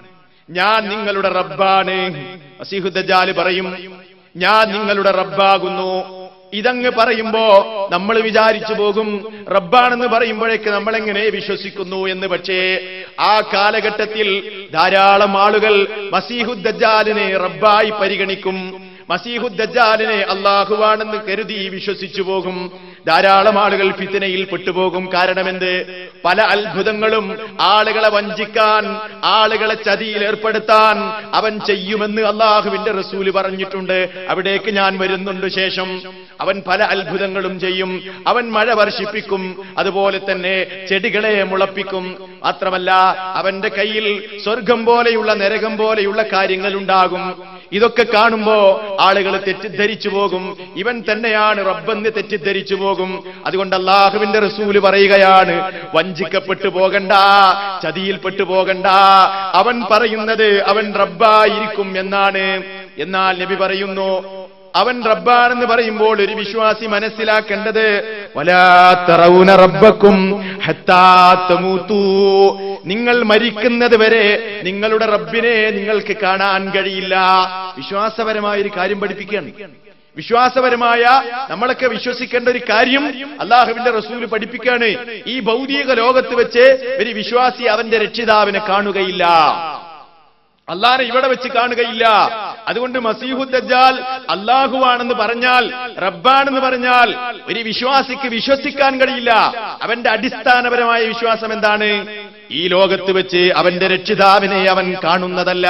ഞാൻ നിങ്ങളുടെ റബ്ബാണ് മസീഹുദ്ദാല് പറയും ഞാൻ നിങ്ങളുടെ റബ്ബാകുന്നു ഇതങ്ങ് പറയുമ്പോ നമ്മൾ വിചാരിച്ചു പോകും റബ്ബാണെന്ന് പറയുമ്പോഴേക്ക് നമ്മൾ എങ്ങനെ വിശ്വസിക്കുന്നു എന്ന് പക്ഷേ ആ കാലഘട്ടത്തിൽ ധാരാളം ആളുകൾ മസീഹുദ്ദാലിനെ റബ്ബായി പരിഗണിക്കും മസീഹുദ്ദാലിനെ അള്ളാഹുവാണെന്ന് കരുതി വിശ്വസിച്ചു പോകും ധാരാളം ആളുകൾ ഫിത്തനയിൽ പെട്ടുപോകും കാരണമെന്ത് പല അത്ഭുതങ്ങളും ആളുകളെ വഞ്ചിക്കാൻ ആളുകളെ ചതിയിൽ ഏർപ്പെടുത്താൻ അവൻ ചെയ്യുമെന്ന് അള്ളാഹുവിന്റെ റസൂല് പറഞ്ഞിട്ടുണ്ട് അവിടേക്ക് ഞാൻ വരുന്നുണ്ട് ശേഷം അവൻ പല അത്ഭുതങ്ങളും ചെയ്യും അവൻ മഴ വർഷിപ്പിക്കും അതുപോലെ തന്നെ ചെടികളെ മുളപ്പിക്കും മാത്രമല്ല അവന്റെ കയ്യിൽ സ്വർഗം പോലെയുള്ള നരകം പോലെയുള്ള കാര്യങ്ങൾ ഉണ്ടാകും ഇതൊക്കെ കാണുമ്പോ ആളുകൾ തെറ്റിദ്ധരിച്ചു പോകും ഇവൻ തന്നെയാണ് റബ്ബെന്ന് തെറ്റിദ്ധരിച്ചു പോകും അതുകൊണ്ട് അള്ളാഹുവിന്റെ റസൂല് പറയുകയാണ് വഞ്ചിക്കപ്പെട്ടു പോകണ്ട ചതിയിൽപ്പെട്ടു പോകണ്ട അവൻ പറയുന്നത് അവൻ റബ്ബായിരിക്കും എന്നാണ് എന്നാൽ നബി പറയുന്നു അവൻ റബ്ബാണെന്ന് പറയുമ്പോൾ ഒരു വിശ്വാസി മനസ്സിലാക്കേണ്ടത് വലാ തറൗന റബ്ബക്കും ഹത്താ തമൂതൂ. നിങ്ങൾ മരിക്കുന്നത് വരെ നിങ്ങളുടെ റബ്ബിനെ നിങ്ങൾക്ക് കാണാൻ കഴിയില്ല വിശ്വാസപരമായ ഒരു കാര്യം പഠിപ്പിക്കുകയാണ് വിശ്വാസപരമായ നമ്മളൊക്കെ വിശ്വസിക്കേണ്ട ഒരു കാര്യം അള്ളാഹുവിന്റെ റസൂല് പഠിപ്പിക്കുകയാണ് ഈ ഭൗതിക ലോകത്ത് വെച്ച് ഒരു വിശ്വാസി അവന്റെ രക്ഷിതാവിനെ കാണുകയില്ല അള്ളാഹിനെ ഇവിടെ വെച്ച് കാണുകയില്ല അതുകൊണ്ട് മസീഹു ദജ്ജാൽ അള്ളാഹുവാണെന്ന് പറഞ്ഞാൽ റബ്ബാണെന്ന് പറഞ്ഞാൽ ഒരു വിശ്വാസിക്ക് വിശ്വസിക്കാൻ കഴിയില്ല അവന്റെ അടിസ്ഥാനപരമായ വിശ്വാസം എന്താണ് ഈ ലോകത്ത് വെച്ച് അവന്റെ രക്ഷിതാവിനെ അവൻ കാണുന്നതല്ല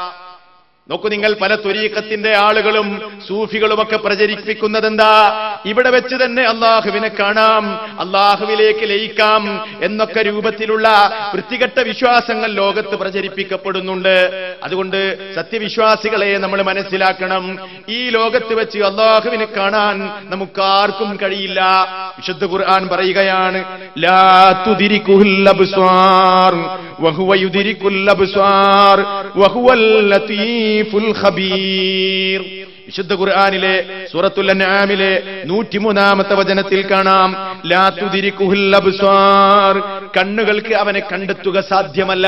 നോക്കൂ നിങ്ങൾ പല തുരീക്കത്തിന്റെ ആളുകളും സൂഫികളുമൊക്കെ പ്രചരിപ്പിക്കുന്നത് എന്താ ഇവിടെ വെച്ച് തന്നെ അള്ളാഹുവിനെ കാണാം അള്ളാഹുവിലേക്ക് ലയിക്കാം എന്നൊക്കെ രൂപത്തിലുള്ള വൃത്തികെട്ട വിശ്വാസങ്ങൾ ലോകത്ത് പ്രചരിപ്പിക്കപ്പെടുന്നുണ്ട് അതുകൊണ്ട് സത്യവിശ്വാസികളെ നമ്മൾ മനസ്സിലാക്കണം ഈ ലോകത്ത് വെച്ച് അള്ളാഹുവിനെ കാണാൻ നമുക്കാർക്കും കഴിയില്ല വിശുദ്ധ ഖുർആൻ പറയുകയാണ് ലാ തുദിരിക്കുൽ അബ്സ്വാർ വഹുവ യുദിരിക്കുൽ അബ്സ്വാർ വഹുവൽ ലത്തീഫുൽ ഖബീർ വിശുദ്ധ ഖുർആനിലെ സൂറത്തുൽ അൻആമിലെ നൂറ്റിമൂന്നാമത്തെ വചനത്തിൽ കാണാം ലാ തുദിരിക്കുൽ അബ്സ്വാർ കണ്ണുകൾക്ക് അവനെ കണ്ടെത്തുക സാധ്യമല്ല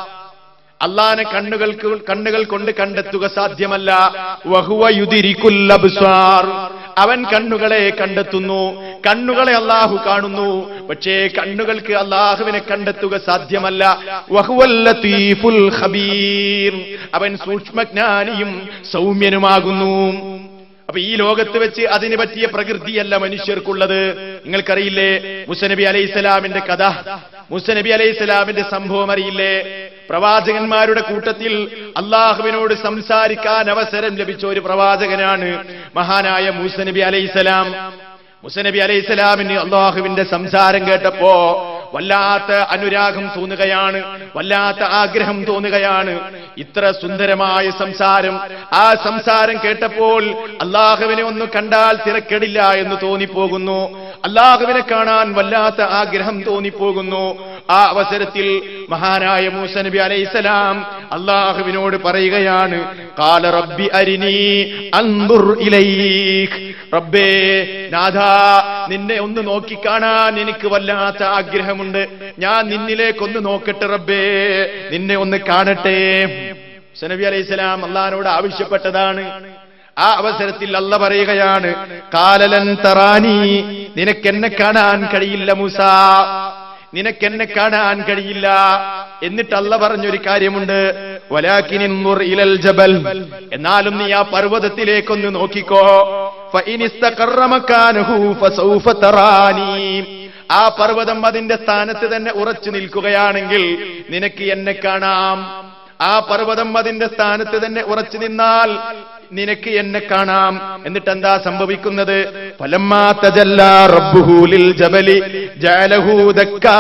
അള്ളാനെ കണ്ണുകൾക്ക് കണ്ണുകൾ കൊണ്ട് കണ്ടെത്തുക സാധ്യമല്ല വഹുവ യുദിരിക്കുൽ അബ്സ്വാർ അവൻ കണ്ണുകളെ കണ്ടെത്തുന്നു കണ്ണുകളെ അള്ളാഹു കാണുന്നു പക്ഷേ കണ്ണുകൾക്ക് അള്ളാഹുവിനെ കണ്ടെത്തുക സാധ്യമല്ല വഹുവൽ ലത്തീഫുൽ ഖബീർ അവൻ സൂക്ഷ്മജ്ഞാനിയും സൗമ്യനുമാകുന്നു അപ്പൊ ഈ ലോകത്ത് വെച്ച് അതിന് പറ്റിയ പ്രകൃതിയല്ല മനുഷ്യർക്കുള്ളത് നിങ്ങൾക്കറിയില്ലേ മുസനബി അലൈഹിസ്സലാമിന്റെ കഥ മുസനബി അലൈഹിസ്സലാമിന്റെ സംഭവം അറിയില്ലേ പ്രവാചകന്മാരുടെ കൂട്ടത്തിൽ അള്ളാഹുവിനോട് സംസാരിക്കാൻ അവസരം ലഭിച്ച ഒരു പ്രവാചകനാണ് മഹാനായ മൂസനബി അലൈഹിസ്സലാം മുസനബി അലൈഹിസ്സലാമിന് അള്ളാഹുവിന്റെ സംസാരം കേട്ടപ്പോ വല്ലാത്ത അനുരാഗം തോന്നുകയാണ് വല്ലാത്ത ആഗ്രഹം തോന്നുകയാണ് ഇത്ര സുന്ദരമായ സംസാരം ആ സംസാരം കേട്ടപ്പോൾ അള്ളാഹുവിനെ ഒന്ന് കണ്ടാൽ തിരക്കെടില്ല എന്ന് തോന്നിപ്പോകുന്നു അള്ളാഹുവിനെ കാണാൻ വല്ലാത്ത ആഗ്രഹം തോന്നിപ്പോകുന്നു ആ അവസരത്തിൽ മഹാനായ മൂസ നബി അലൈഹിസ്സലാം അള്ളാഹുവിനോട് പറയുകയാണ് കാല റബ്ബി അരിനി അൻദുർ ഇലൈക് റബ്ബേ നാഥ നിന്നെ ഒന്ന് നോക്കിക്കാണാൻ എനിക്ക് വല്ലാത്ത ആഗ്രഹമുണ്ട് ഞാൻ നിന്നിലേക്കൊന്ന് നോക്കട്ടെ റബ്ബേ നിന്നെ ഒന്ന് കാണട്ടെ സനബി അലൈഹിസ്സലാം അള്ളഹാനോട് ആവശ്യപ്പെട്ടതാണ് ആ അവസരത്തിൽ അല്ല പറയുകയാണ് കാലലൻ തറാനി നിനക്കെന്നെ കാണാൻ കഴിയില്ല മൂസ നിനക്കെന്നെ കാണാൻ കഴിയില്ല എന്നിട്ട് അല്ല പറഞ്ഞൊരു കാര്യമുണ്ട് വലാക്കിനിന്നുർ ഇലൽ ജബൽ എന്നാലും നീ ആ പർവ്വതത്തിലേക്കൊന്ന് നോക്കിക്കോ ഫഇൻ ഇസ്തഖറ മക്കാനഹു ഫസൗഫ തറാനി ആ പർവ്വതം അതിന്റെ സ്ഥാനത്ത് തന്നെ ഉറച്ചു നിൽക്കുകയാണെങ്കിൽ നിനക്ക് എന്നെ കാണാം ആ പർവ്വതം അതിന്റെ സ്ഥാനത്ത് തന്നെ ഉറച്ചു നിന്നാൽ നിനക്ക് എന്നെ കാണാം എന്നിട്ട് എന്താ സംഭവിക്കുന്നത് ഫലമ്മാ തജല്ലാ റബ്ബുഹൂലിൽ ജബലി ജഅലഹു ദക്കാ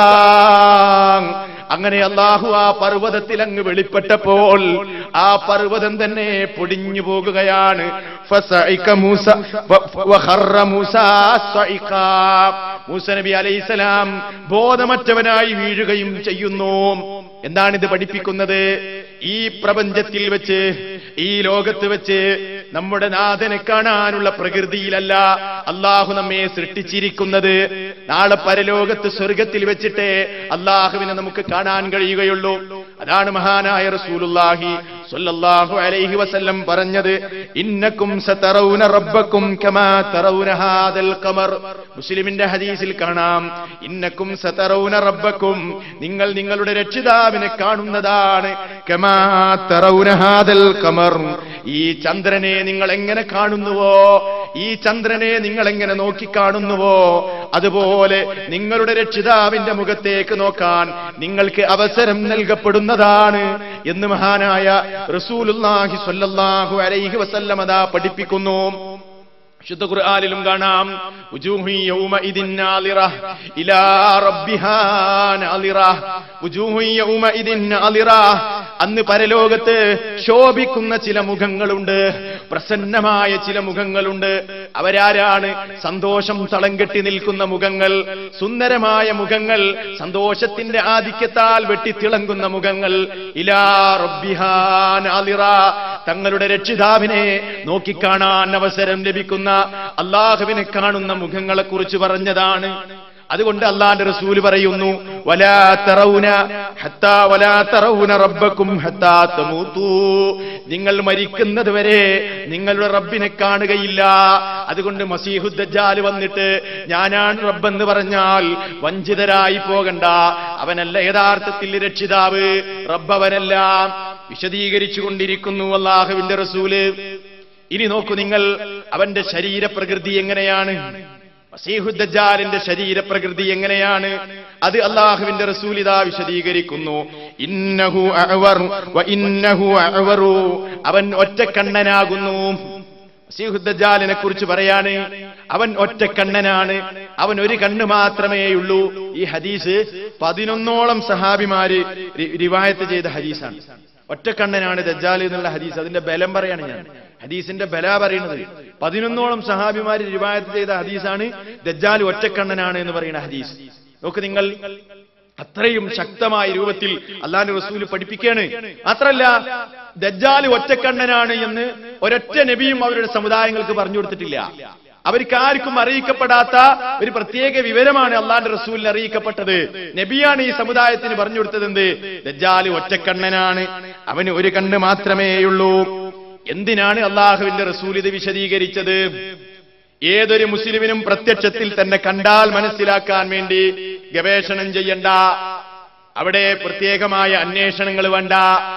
അങ്ങനെ അള്ളാഹു ആ പർവ്വതത്തിൽ അങ്ങ് വെളിപ്പെട്ടപ്പോൾ ആ പർവ്വതം തന്നെ പൊടിഞ്ഞു പോകുകയാണ് ഫസഇക മൂസ വ- വഖറ മൂസ സഇഖ. മൂസ നബി അലൈഹിസ്സലാം ബോധമറ്റവനായി വീഴുകയും ചെയ്യുന്നു എന്താണിത് പഠിപ്പിക്കുന്നത് ഈ പ്രപഞ്ചത്തിൽ വെച്ച് ഈ ലോകത്ത് വെച്ച് നമ്മുടെ നാഥനെ കാണാനുള്ള പ്രകൃതിയിലല്ല അള്ളാഹു നമ്മെ സൃഷ്ടിച്ചിരിക്കുന്നത് നാളെ പരലോകത്ത് സ്വർഗത്തിൽ വെച്ചിട്ടേ അള്ളാഹുവിനെ നമുക്ക് കാണാൻ കഴിയുകയുള്ളൂ അതാണ് മഹാനായ റസൂലുള്ളാഹി സ്വല്ലല്ലാഹു അലൈഹി വസല്ലം പറഞ്ഞത് ഇന്നക്കും സതറൗന റബ്ബക്കും കമാ തറൗന ഹാദൽ ഖമർ മുസ്ലിമിന്റെ ഹദീസിൽ കാണാം ഇന്നക്കും സതറൗന റബ്ബക്കും നിങ്ങൾ നിങ്ങളുടെ രക്ഷിതാവിനെ കാണുന്നതാണ് കമാ തറൗന ഹാദൽ ഖമർ ഈ ചന്ദ്രനെ നിങ്ങൾ എങ്ങനെ കാണുന്നുവോ ഈ ചന്ദ്രനെ നിങ്ങൾ എങ്ങനെ നോക്കി കാണുന്നുവോ അതുപോലെ നിങ്ങളുടെ രക്ഷിതാവിന്റെ മുഖത്തേക്ക് നോക്കാൻ നിങ്ങൾക്ക് അവസരം നൽകപ്പെടുന്നതാണ് എന്ന് മഹാനായ റസൂലുള്ളാഹി സ്വല്ലല്ലാഹു അലൈഹി വസല്ലം അതാ പഠിപ്പിക്കുന്നു ശുദ്ധ ഖുർആനിലും കാണാം വുജൂഹു യൗമഇദിൻ നാളിറ ഇലാ റബ്ബിഹാ നാളിറ വുജൂഹു യൗമഇദിൻ നാളിറ അന്ന് പരലോകത്ത് ശോഭിക്കുന്ന ചില മുഖങ്ങളുണ്ട് പ്രസന്നമായ ചില മുഖങ്ങളുണ്ട് അവരാരാണ് സന്തോഷം തളം കെട്ടി നിൽക്കുന്ന മുഖങ്ങൾ സുന്ദരമായ മുഖങ്ങൾ സന്തോഷത്തിന്റെ ആധിക്യത്താൽ വെട്ടിത്തിളങ്ങുന്ന മുഖങ്ങൾ ഇലാ റബ്ബിഹാ നാളിറ തങ്ങളുടെ രക്ഷിതാവിനെ നോക്കിക്കാണാൻ അവസരം ലഭിക്കുന്ന അള്ളാഹുവിനെ കാണുന്ന മുഖങ്ങളെ കുറിച്ച് പറഞ്ഞതാണ് അതുകൊണ്ട് അള്ളാന്റെ റസൂല് പറയുന്നു വലാ തറൗന ഹത്താ വലാ തറൗന റബ്ബക്കും ഹത്താ തമൂതൂ നിങ്ങൾ മരിക്കുന്നത് വരെ നിങ്ങളുടെ റബ്ബിനെ കാണുകയില്ല അതുകൊണ്ട് മസീഹുദ്ദജാല് വന്നിട്ട് ഞാനാണ് റബ്ബെന്ന് പറഞ്ഞാൽ വഞ്ചിതരായി പോകണ്ട അവനല്ല യഥാർത്ഥത്തിൽ രക്ഷിതാവ് റബ്ബവനെല്ലാം വിശദീകരിച്ചു കൊണ്ടിരിക്കുന്നു അള്ളാഹുവിന്റെ റസൂല് ഇനി നോക്കൂ നിങ്ങൾ അവന്റെ ശരീരപ്രകൃതി എങ്ങനെയാണ് മസീഹുദ്ദജാലിന്റെ ശരീരപ്രകൃതി എങ്ങനെയാണ് അത് അള്ളാഹുവിന്റെ റസൂലിത വിശദീകരിക്കുന്നു ഇന്നഹു അഅ്വർ വ ഇന്നഹു അഅ്വറു അവൻ ഒറ്റക്കണ്ണനാകുന്നു മസീഹുദ്ദജാലിനെ കുറിച്ച് പറയാണ് അവൻ ഒറ്റക്കണ്ണനാണ് അവൻ ഒരു കണ്ണ് മാത്രമേയുള്ളൂ ഈ ഹദീസ് പതിനൊന്നോളം സഹാബിമാര് രി- റിവായത്ത് ചെയ്ത ഹദീസാണ് ഒറ്റക്കണ്ണനാണ് ദജ്ജാൽ എന്നുള്ള ഹദീസ് അതിന്റെ ബലം പറയാണ് ഞാൻ ഹദീസിന്റെ ബല പറയുന്നത് പതിനൊന്നോളം സഹാബിമാര് റിവായത്ത് ചെയ്ത ഹദീസാണ് ദജ്ജാൽ ഒറ്റക്കണ്ണനാണ് എന്ന് പറയുന്ന ഹദീസ് നോക്ക് നിങ്ങൾ അത്രയും ശക്തമായ രൂപത്തിൽ അള്ളാഹു റസൂല് പഠിപ്പിക്കുകയാണ് മാത്രല്ല ദജ്ജാൽ ഒറ്റക്കണ്ണനാണ് എന്ന് ഒരൊറ്റ നബിയും അവരുടെ സമുദായങ്ങൾക്ക് പറഞ്ഞു കൊടുത്തിട്ടില്ല അവർക്ക് ആർക്കും അറിയിക്കപ്പെടാത്ത ഒരു പ്രത്യേക വിവരമാണ് അള്ളാന്റെ റസൂലിന് അറിയിക്കപ്പെട്ടത് നബിയാണ് ഈ സമുദായത്തിന് പറഞ്ഞു കൊടുത്തത് എന്ത് ദജ്ജാല് ഒറ്റക്കണ്ണനാണ് അവന് ഒരു കണ്ണ് മാത്രമേയുള്ളൂ എന്തിനാണ് അള്ളാഹുവിന്റെ റസൂൽ ഇത് വിശദീകരിച്ചത് ഏതൊരു മുസ്ലിമിനും പ്രത്യക്ഷത്തിൽ തന്നെ കണ്ടാൽ മനസ്സിലാക്കാൻ വേണ്ടി ഗവേഷണം ചെയ്യണ്ട അവിടെ പ്രത്യേകമായ അന്വേഷണങ്ങൾ വേണ്ട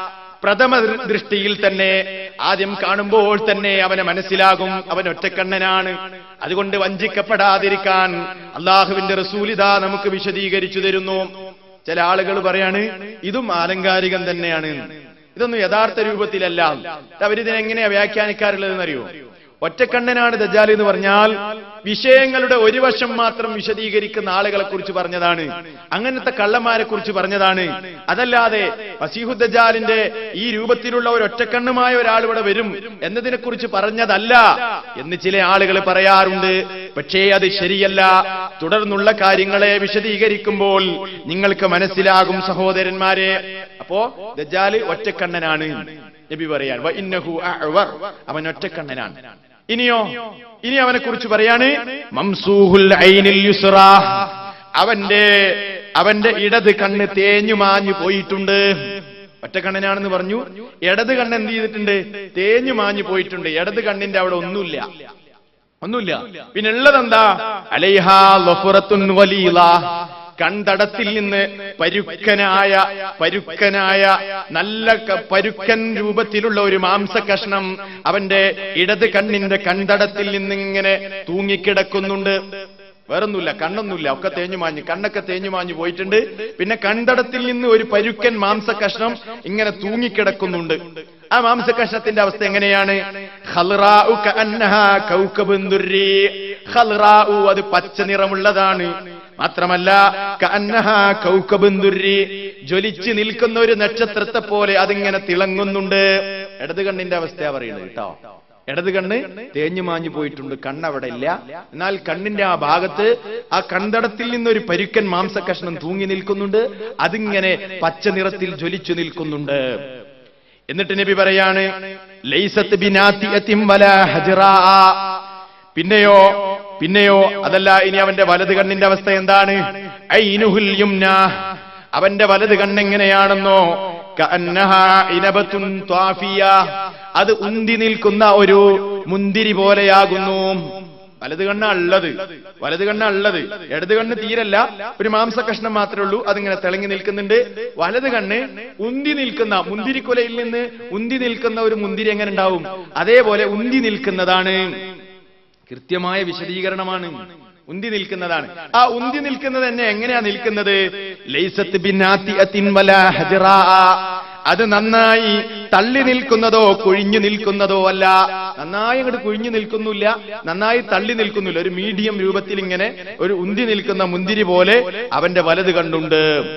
പ്രഥമ ദൃ- ദൃഷ്ടിയിൽ തന്നെ ആദ്യം കാണുമ്പോൾ തന്നെ അവനെ മനസ്സിലാകും അവൻ ഒറ്റക്കണ്ണനാണ് അതുകൊണ്ട് വഞ്ചിക്കപ്പെടാതിരിക്കാൻ അള്ളാഹുവിന്റെ റസൂലിത നമുക്ക് വിശദീകരിച്ചു തരുന്നു ചില ആളുകൾ പറയാണ് ഇതും ആലങ്കാരികം തന്നെയാണ് ഇതൊന്നും യഥാർത്ഥ രൂപത്തിലല്ല അവരിതിനെങ്ങനെയാ വ്യാഖ്യാനിക്കാറുള്ളതെന്നറിയോ ഒറ്റക്കണ്ണനാണ് ദജാൽ എന്ന് പറഞ്ഞാൽ വിഷയങ്ങളുടെ ഒരു വശം മാത്രം വിശദീകരിക്കുന്ന ആളുകളെ കുറിച്ച് പറഞ്ഞതാണ് അങ്ങനത്തെ കള്ളന്മാരെ കുറിച്ച് പറഞ്ഞതാണ് അതല്ലാതെ വസീഹു ദജാലിന്റെ ഈ രൂപത്തിലുള്ള ഒരു ഒറ്റക്കണ്ണുമായ ഒരാൾ ഇവിടെ വരും എന്നതിനെ കുറിച്ച് പറഞ്ഞതല്ല എന്ന് ചില ആളുകൾ പറയാറുണ്ട് പക്ഷേ അത് ശരിയല്ല തുടർന്നുള്ള കാര്യങ്ങളെ വിശദീകരിക്കുമ്പോൾ നിങ്ങൾക്ക് മനസ്സിലാകും സഹോദരന്മാരെ അപ്പോ ദജാല് ഒറ്റക്കണ്ണനാണ് നബി പറയാൻ "വ ഇന്നഹു അഅ്വർ." അവൻ ഒറ്റക്കണ്ണനാണ് ഇനിയോ ഇനി അവനെ കുറിച്ച് പറയാണ് മംസൂഹുൽ ഐനിൽ യുസ്റ അവന്റെ അവന്റെ ഇടത് കണ്ണ് തേഞ്ഞു മാഞ്ഞു പോയിട്ടുണ്ട് ഒറ്റക്കണ്ണനാണെന്ന് പറഞ്ഞു ഇടത് കണ്ണ് എന്ത് ചെയ്തിട്ടുണ്ട് തേഞ്ഞു മാഞ്ഞു പോയിട്ടുണ്ട് ഇടത് കണ്ണിന്റെ അവിടെ ഒന്നുമില്ല ഒന്നുമില്ല പിന്നെ ഉള്ളതെന്താ അലൈഹാ ലഫുറത്തുൻ വലീല കണ്ടടത്തിൽ നിന്ന് പരുക്കനായ പരുക്കനായ നല്ല ക- പരുക്കൻ രൂപത്തിലുള്ള ഒരു മാംസ കഷ്ണം അവന്റെ ഇടത് കണ്ണിന്റെ കണ്ടടത്തിൽ നിന്ന് ഇങ്ങനെ തൂങ്ങിക്കിടക്കുന്നുണ്ട് വേറൊന്നുമില്ല കണ്ണൊന്നുമില്ല ഒക്കെ തേഞ്ഞു മാഞ്ഞു കണ്ണൊക്കെ തേഞ്ഞു മാഞ്ഞു പോയിട്ടുണ്ട് പിന്നെ കണ്ടടത്തിൽ നിന്ന് ഒരു പരുക്കൻ മാംസ കഷ്ണം ഇങ്ങനെ തൂങ്ങിക്കിടക്കുന്നുണ്ട് ആ മാംസ കഷ്ണത്തിന്റെ അവസ്ഥ എങ്ങനെയാണ് ഖൽറാഉ കഅന്നഹാ കൗകബുൻ ദുർരി. ഖൽറാഉ അത് പച്ച നിറമുള്ളതാണ് മാത്രമല്ല കഅന്നഹാ കൗകബുൻ ദുർരി. ജ്വലിച്ച് നിൽക്കുന്ന ഒരു നക്ഷത്രത്തെ പോലെ അതിങ്ങനെ തിളങ്ങുന്നുണ്ട് ഇടത് കണ്ണിന്റെ അവസ്ഥയാ പറയുന്നത് കേട്ടോ ഇടത് കണ്ണ് തേഞ്ഞു മാഞ്ഞു പോയിട്ടുണ്ട് കണ്ണ് അവിടെ ഇല്ല എന്നാൽ കണ്ണിന്റെ ആ ഭാഗത്ത് ആ കണ്ടടത്തിൽ നിന്നൊരു പരുക്കൻ മാംസ കഷ്ണം തൂങ്ങി നിൽക്കുന്നുണ്ട് അതിങ്ങനെ പച്ച നിറത്തിൽ ജ്വലിച്ചു നിൽക്കുന്നുണ്ട് എന്നിട്ട് നബി പറയാണ് ലൈസത്ത് ബിനാത്തിയത്തിൻ വലാ ഹജ്റാ. പിന്നെയോ പിന്നെയോ അതല്ല ഇനി അവന്റെ വലത് കണ്ണിന്റെ അവസ്ഥ എന്താണ് ഐനുഹുൽ യുംന അവന്റെ വലത് കണ്ണെങ്ങനെയാണെന്നോ കഅന്നഹാ ഇനബത്തുൻ ത്വാഫിയ. അത് ഉന്തി നിൽക്കുന്ന ഒരു മുന്തിരി പോലെയാകുന്നു വലത് കണ്ണ ഉള്ളത് വലത് കണ്ണ ഉള്ളത് ഇടത് കണ്ണ് തീരല്ല ഒരു മാംസ കഷ്ണം മാത്രമേ ഉള്ളൂ അതിങ്ങനെ തിളങ്ങി നിൽക്കുന്നുണ്ട് വലത് കണ്ണ് ഉന്തി നിൽക്കുന്ന മുന്തിരിക്കൊലയിൽ നിന്ന് ഉന്തി നിൽക്കുന്ന ഒരു മുന്തിരി എങ്ങനെ ഉണ്ടാവും അതേപോലെ ഉന്തി നിൽക്കുന്നതാണ് കൃത്യമായ വിശദീകരണമാണ് ഉന്തി നിൽക്കുന്നതാണ് ആ ഉന്തി നിൽക്കുന്നത് തന്നെ എങ്ങനെയാ നിൽക്കുന്നത് ലൈസത്ത് ബിന്നാത്തിഅത്തിൻ വലാ ഹജ്റാ. അത് നന്നായി തള്ളി നിൽക്കുന്നതോ കുഴിഞ്ഞു നിൽക്കുന്നതോ അല്ല നന്നായി അങ്ങോട്ട് കുഴിഞ്ഞു നിൽക്കുന്നില്ല നന്നായി തള്ളി നിൽക്കുന്നില്ല ഒരു മീഡിയം രൂപത്തിൽ ഇങ്ങനെ ഒരു ഉന്തി നിൽക്കുന്ന മുന്തിരി പോലെ അവന്റെ വലത് കണ്ടുണ്ട്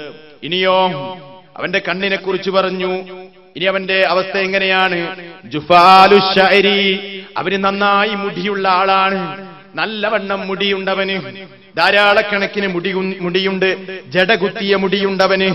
ഇനിയോ അവന്റെ കണ്ണിനെ കുറിച്ച് പറഞ്ഞു ഇനി അവന്റെ അവസ്ഥ എങ്ങനെയാണ് ജുഫാലു ശഅരി. അവന് നന്നായി മുടിയുള്ള ആളാണ് നല്ലവണ്ണം മുടിയുണ്ടവന് ധാരാളക്കണക്കിന് മുടി മുടിയുണ്ട് ജട കുത്തിയ മുടിയുണ്ടവന്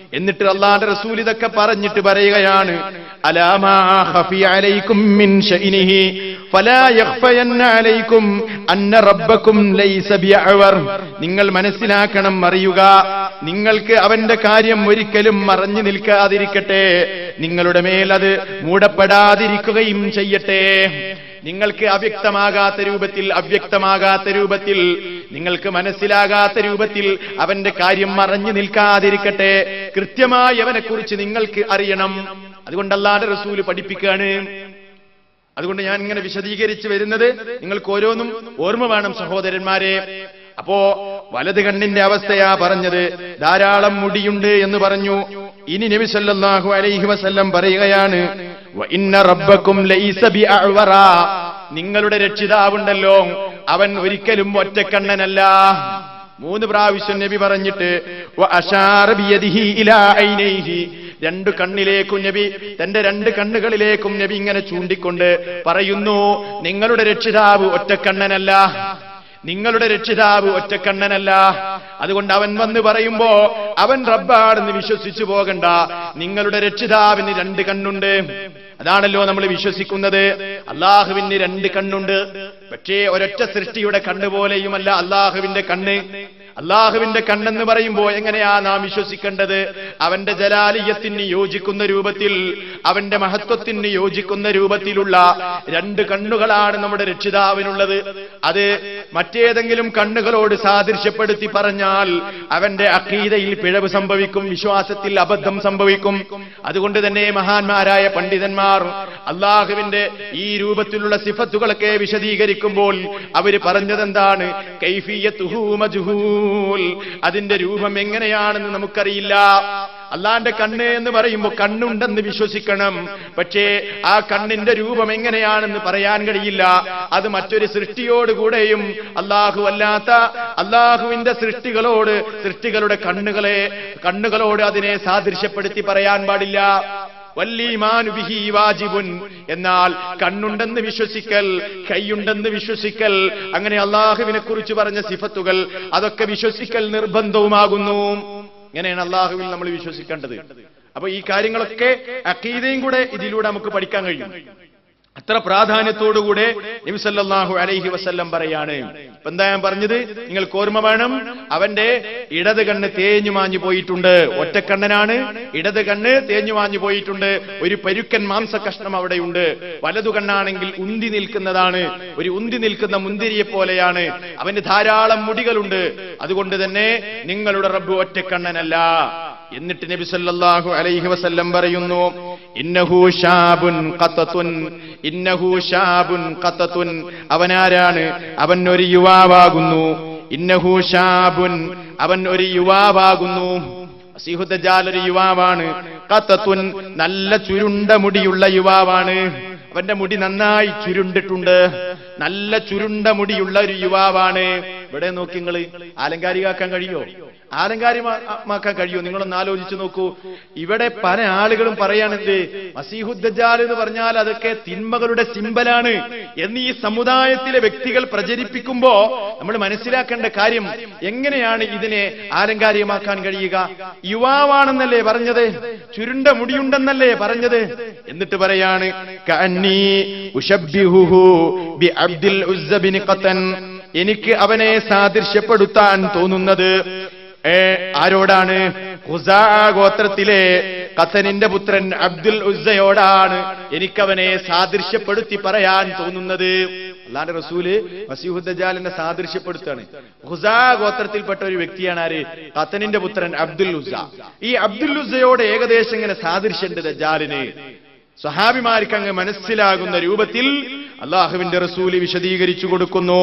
എന്നിട്ട് അള്ളാന്റെ റസൂൽ ഇതൊക്കെ പറഞ്ഞിട്ട് പറയുകയാണ് അലാമാ ഖഫി അലൈക്കും മിൻ ശഅനിഹി ഫലാ യഖ്ഫയന്ന അലൈക്കും അന്ന റബ്ബക്കും ലൈസ ബിഅവർ നിങ്ങൾ മനസ്സിലാക്കണം അറിയുക നിങ്ങൾക്ക് അവന്റെ കാര്യം ഒരിക്കലും മറഞ്ഞു നിൽക്കാതിരിക്കട്ടെ നിങ്ങളുടെ മേൽ അത് മൂടപ്പെടാതിരിക്കുകയും ചെയ്യട്ടെ നിങ്ങൾക്ക് അവ്യക്തമാകാത്ത രൂപത്തിൽ അവ്യക്തമാകാത്ത രൂപത്തിൽ നിങ്ങൾക്ക് മനസ്സിലാകാത്ത രൂപത്തിൽ അവന്റെ കാര്യം മറഞ്ഞു നിൽക്കാതിരിക്കട്ടെ കൃത്യമായി അവനെ കുറിച്ച് നിങ്ങൾക്ക് അറിയണം അതുകൊണ്ട് അല്ലാതെ റസൂല് പഠിപ്പിക്കുകയാണ് അതുകൊണ്ട് ഞാൻ ഇങ്ങനെ വിശദീകരിച്ച് വരുന്നത് നിങ്ങൾക്ക് ഓരോന്നും ഓർമ്മ വേണം സഹോദരന്മാരെ അപ്പോ വലത് കണ്ണിന്റെ അവസ്ഥയാ പറഞ്ഞത് ധാരാളം മുടിയുണ്ട് എന്ന് പറഞ്ഞു ഇനി നബി സല്ലല്ലാഹു അലൈഹി വസല്ലം പറയുകയാണ് "വ ഇന്ന റബ്ബക്കും ലൈസ ബിഅഅ്വറ." നിങ്ങളുടെ രക്ഷിതാവുണ്ടല്ലോ അവൻ ഒരിക്കലും ഒറ്റക്കണ്ണനല്ല മൂന്ന് പ്രാവശ്യം നബി പറഞ്ഞിട്ട് "വ അശാറ ബിയദിഹി ഇലാ ഐനൈഹി." രണ്ടു കണ്ണിലേക്കും നബി തന്റെ രണ്ട് കണ്ണുകളിലേക്കും നബി ഇങ്ങനെ ചൂണ്ടിക്കൊണ്ട് പറയുന്നു നിങ്ങളുടെ രക്ഷിതാവ് ഒറ്റക്കണ്ണനല്ല നിങ്ങളുടെ രക്ഷിതാവ് ഒറ്റക്കണ്ണനല്ല അതുകൊണ്ട് അവൻ വന്ന് പറയുമ്പോ അവൻ റബ്ബാണെന്ന് വിശ്വസിച്ചു പോകണ്ട നിങ്ങളുടെ രക്ഷിതാവിന് രണ്ട് കണ്ണുണ്ട് അതാണല്ലോ നമ്മൾ വിശ്വസിക്കുന്നത് അള്ളാഹുവിന് രണ്ട് കണ്ണുണ്ട് പക്ഷേ ഒരൊറ്റ സൃഷ്ടിയുടെ കണ്ണ് പോലെയുമല്ല അള്ളാഹുവിന്റെ കണ്ണ് അള്ളാഹുവിന്റെ കണ്ണെന്ന് പറയുമ്പോ എങ്ങനെയാ നാം വിശ്വസിക്കേണ്ടത് അവന്റെ ജലാലിയത്തിന് യോജിക്കുന്ന രൂപത്തിൽ അവന്റെ മഹത്വത്തിന് യോജിക്കുന്ന രൂപത്തിലുള്ള രണ്ട് കണ്ണുകളാണ് നമ്മുടെ രക്ഷിതാവിനുള്ളത് അത് മറ്റേതെങ്കിലും കണ്ണുകളോട് സാദൃശ്യപ്പെടുത്തി പറഞ്ഞാൽ അവന്റെ അഖീദയിൽ പിഴവ് സംഭവിക്കും വിശ്വാസത്തിൽ അബദ്ധം സംഭവിക്കും അതുകൊണ്ട് തന്നെ മഹാന്മാരായ പണ്ഡിതന്മാർ അള്ളാഹുവിന്റെ ഈ രൂപത്തിലുള്ള സിഫത്തുകളൊക്കെ വിശദീകരിക്കുമ്പോൾ അവര് പറഞ്ഞതെന്താണ് കൈഫിയത്തുഹു മജ്ഹൂൽ അതിന്റെ രൂപം എങ്ങനെയാണെന്ന് നമുക്കറിയില്ല അള്ളാന്റെ കണ്ണ് എന്ന് പറയുമ്പോൾ കണ്ണുണ്ടെന്ന് വിശ്വസിക്കണം പക്ഷേ ആ കണ്ണിന്റെ രൂപം എങ്ങനെയാണെന്ന് പറയാൻ കഴിയില്ല അത് മറ്റൊരു സൃഷ്ടിയോടുകൂടെയും അള്ളാഹു അല്ലാത്ത അള്ളാഹുവിന്റെ സൃഷ്ടികളോട് സൃഷ്ടികളുടെ കണ്ണുകളെ കണ്ണുകളോട് അതിനെ സാദൃശ്യപ്പെടുത്തി പറയാൻ പാടില്ല വല്ലീമാനു ബിഹി വാജിബുൻ എന്നാൽ കണ്ണുണ്ടെന്ന് വിശ്വസിക്കൽ കൈയുണ്ടെന്ന് വിശ്വസിക്കൽ അങ്ങനെ അള്ളാഹുവിനെ കുറിച്ച് പറഞ്ഞ സിഫത്തുകൾ അതൊക്കെ വിശ്വസിക്കൽ നിർബന്ധവുമാകുന്നു ഇങ്ങനെയാണ് അള്ളാഹുവിൽ നമ്മൾ വിശ്വസിക്കേണ്ടത് അപ്പൊ ഈ കാര്യങ്ങളൊക്കെ അക്കീതയും കൂടെ ഇതിലൂടെ നമുക്ക് പഠിക്കാൻ കഴിയും അത്ര പ്രാധാന്യത്തോടുകൂടെ നബി സല്ലല്ലാഹു അലൈഹി വസല്ലം പറയാണ് ഇപ്പൊ എന്താ ഞാൻ പറഞ്ഞത് നിങ്ങൾക്ക് ഓർമ്മ വേണം അവന്റെ ഇടത് കണ്ണ് തേഞ്ഞു മാഞ്ഞു പോയിട്ടുണ്ട് ഒറ്റക്കണ്ണനാണ് ഇടത് കണ്ണ് തേഞ്ഞു മാഞ്ഞു പോയിട്ടുണ്ട് ഒരു പരുക്കൻ മാംസ കഷ്ണം അവിടെയുണ്ട് വലതു കണ്ണാണെങ്കിൽ ഉന്തി നിൽക്കുന്നതാണ് ഒരു ഉന്തി നിൽക്കുന്ന മുന്തിരിയെ പോലെയാണ് അവന് ധാരാളം മുടികളുണ്ട് അതുകൊണ്ട് തന്നെ നിങ്ങളുടെ റബ്ബ് ഒറ്റക്കണ്ണനല്ല എന്നിട്ട് നബി സല്ലല്ലാഹു അലൈഹി വസല്ലം പറയുന്നു ഇന്നഹു ഷാബുൻ ഖത്തത്തുൻ ഇന്നഹു ഷാബുൻ ഖത്തത്തുൻ അവനാരാണ് അവൻ ഒരു യുവാവാകുന്നു ഇന്നഹു ഷാബുൻ അവൻ ഒരു യുവാവാകുന്നു അസീഹുദ്ദജാൽ ഒരു യുവാവാണ് ഖത്തത്തുൻ നല്ല ചുരുണ്ട മുടിയുള്ള യുവാവാണ് അവന്റെ മുടി നന്നായി ചുരുണ്ടിട്ടുണ്ട് നല്ല ചുരുണ്ട മുടിയുള്ള ഒരു യുവാവാണ് ഇവിടെ നോക്കി നിങ്ങൾ ആലങ്കാരികാക്കാൻ കഴിയോ ആലങ്കാരിമാക്കാൻ കഴിയോ നിങ്ങളൊന്ന് ആലോചിച്ച് നോക്കൂ ഇവിടെ പല ആളുകളും പറയാണെന്ത് മസീഹുദ്ദജാൽ എന്ന് പറഞ്ഞാൽ അതൊക്കെ തിന്മകളുടെ സിമ്പലാണ് എന്ന് ഈ സമുദായത്തിലെ വ്യക്തികൾ പ്രചരിപ്പിക്കുമ്പോ നമ്മൾ മനസ്സിലാക്കേണ്ട കാര്യം എങ്ങനെയാണ് ഇതിനെ ആലങ്കാരികമാക്കാൻ കഴിയുക യുവാവാണെന്നല്ലേ പറഞ്ഞത് ചുരുണ്ട മുടിയുണ്ടെന്നല്ലേ പറഞ്ഞത് എന്നിട്ട് പറയാണ് കഅന്നീ ഉശബ്ബിഹുഹു ബി അബ്ദിൽ ഉസ്സ ബിൻ ഖത്തൻ എനിക്ക് അവനെ സാദൃശ്യപ്പെടുത്താൻ തോന്നുന്നത് ഏ, ആരോടാണ് ഖുസാ ഗോത്രത്തിലെ ഖത്തനിന്റെ പുത്രൻ അബ്ദുൽ ഉസ്സയോടാണ് എനിക്കവനെ സാദൃശ്യപ്പെടുത്തി പറയാൻ തോന്നുന്നത് അല്ലാണ്ട് റസൂല് മസീഹുദ്ദജാലിനെ സാദൃശ്യപ്പെടുത്താണ് ഖുസാ ഗോത്രത്തിൽപ്പെട്ട ഒരു വ്യക്തിയാണ് ആര് ഖത്തനിന്റെ പുത്രൻ അബ്ദുൽ ഉസ്സ ഈ അബ്ദുൽ ഉസ്സയോട് ഏകദേശം ഇങ്ങനെ സാദൃശ്യണ്ട് ദജാലിന് സ്വഹാബിമാർക്ക് അങ്ങ് മനസ്സിലാകുന്ന രൂപത്തിൽ അള്ളാഹുവിന്റെ റസൂല് വിശദീകരിച്ചു കൊടുക്കുന്നു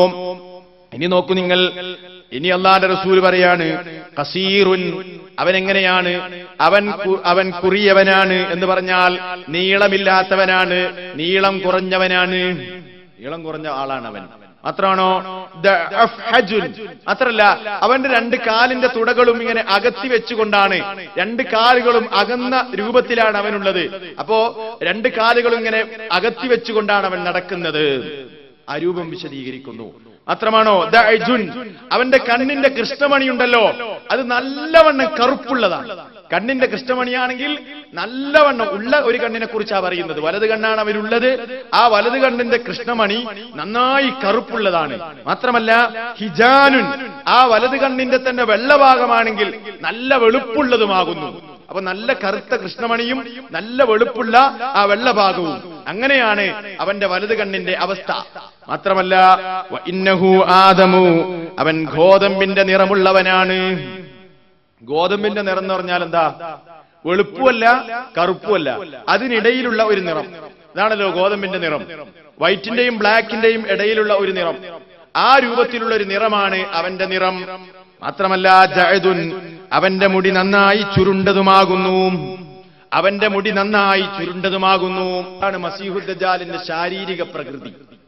ഇനി നോക്കൂ നിങ്ങൾ ഇനി അള്ളാന്റെ റസൂൽ പറയാണ് കസീറുൻ അവൻ എങ്ങനെയാണ് അവൻ കു- അവൻ കുറിയവനാണ് എന്ന് പറഞ്ഞാൽ നീളമില്ലാത്തവനാണ് നീളം കുറഞ്ഞവനാണ് നീളം കുറഞ്ഞ ആളാണ് അവൻ മാത്രമാണോ ദഅഫ്ഹജുൻ. മാത്രല്ല അവന്റെ രണ്ട് കാലിന്റെ തുടകളും ഇങ്ങനെ അകത്തി വെച്ചുകൊണ്ടാണ് രണ്ട് കാലുകളും അകന്ന രൂപത്തിലാണ് അവനുള്ളത് അപ്പോ രണ്ട് കാലുകളും ഇങ്ങനെ അകത്തി വെച്ചുകൊണ്ടാണ് അവൻ നടക്കുന്നത് ആ രൂപം വിശദീകരിക്കുന്നു മാത്രമാണോ ദഅജുൻ. അവന്റെ കണ്ണിന്റെ കൃഷ്ണമണി ഉണ്ടല്ലോ അത് നല്ലവണ്ണം കറുപ്പുള്ളതാണ് കണ്ണിന്റെ കൃഷ്ണമണിയാണെങ്കിൽ നല്ലവണ്ണം ഉള്ള ഒരു കണ്ണിനെ കുറിച്ചാണ് പറയുന്നത് വലത് കണ്ണാണ് അവരുള്ളത് ആ വലത് കണ്ണിന്റെ കൃഷ്ണമണി നന്നായി കറുപ്പുള്ളതാണ് മാത്രമല്ല ഹിജാനുൻ ആ വലത് കണ്ണിന്റെ തന്നെ വെള്ളഭാഗമാണെങ്കിൽ നല്ല വെളുപ്പുള്ളതുമാകുന്നു അപ്പൊ നല്ല കറുത്ത കൃഷ്ണമണിയും നല്ല വെളുപ്പുള്ള ആ വെള്ളഭാഗവും അങ്ങനെയാണ് അവന്റെ വലത് കണ്ണിന്റെ അവസ്ഥ മാത്രമല്ല വ ഇന്നഹു ആദമു അവൻ ഗോതമ്പിന്റെ നിറമുള്ളവനാണ് ഗോതമ്പിന്റെ നിറം എന്ന് പറഞ്ഞാൽ എന്താ വെളുപ്പുമല്ല കറുപ്പുമല്ല അതിനിടയിലുള്ള ഒരു നിറം ഇതാണല്ലോ ഗോതമ്പിന്റെ നിറം വൈറ്റിന്റെയും ബ്ലാക്കിന്റെയും ഇടയിലുള്ള ഒരു നിറം ആ രൂപത്തിലുള്ള ഒരു നിറമാണ് അവന്റെ നിറം മാത്രമല്ല ജഅദുൻ അവന്റെ മുടി നന്നായി ചുരുണ്ടതുമാകുന്നു അവന്റെ മുടി നന്നായി ചുരുണ്ടതുമാകുന്നു ആണ് മസീഹുദ്ദജാലിന്റെ ശാരീരിക പ്രകൃതി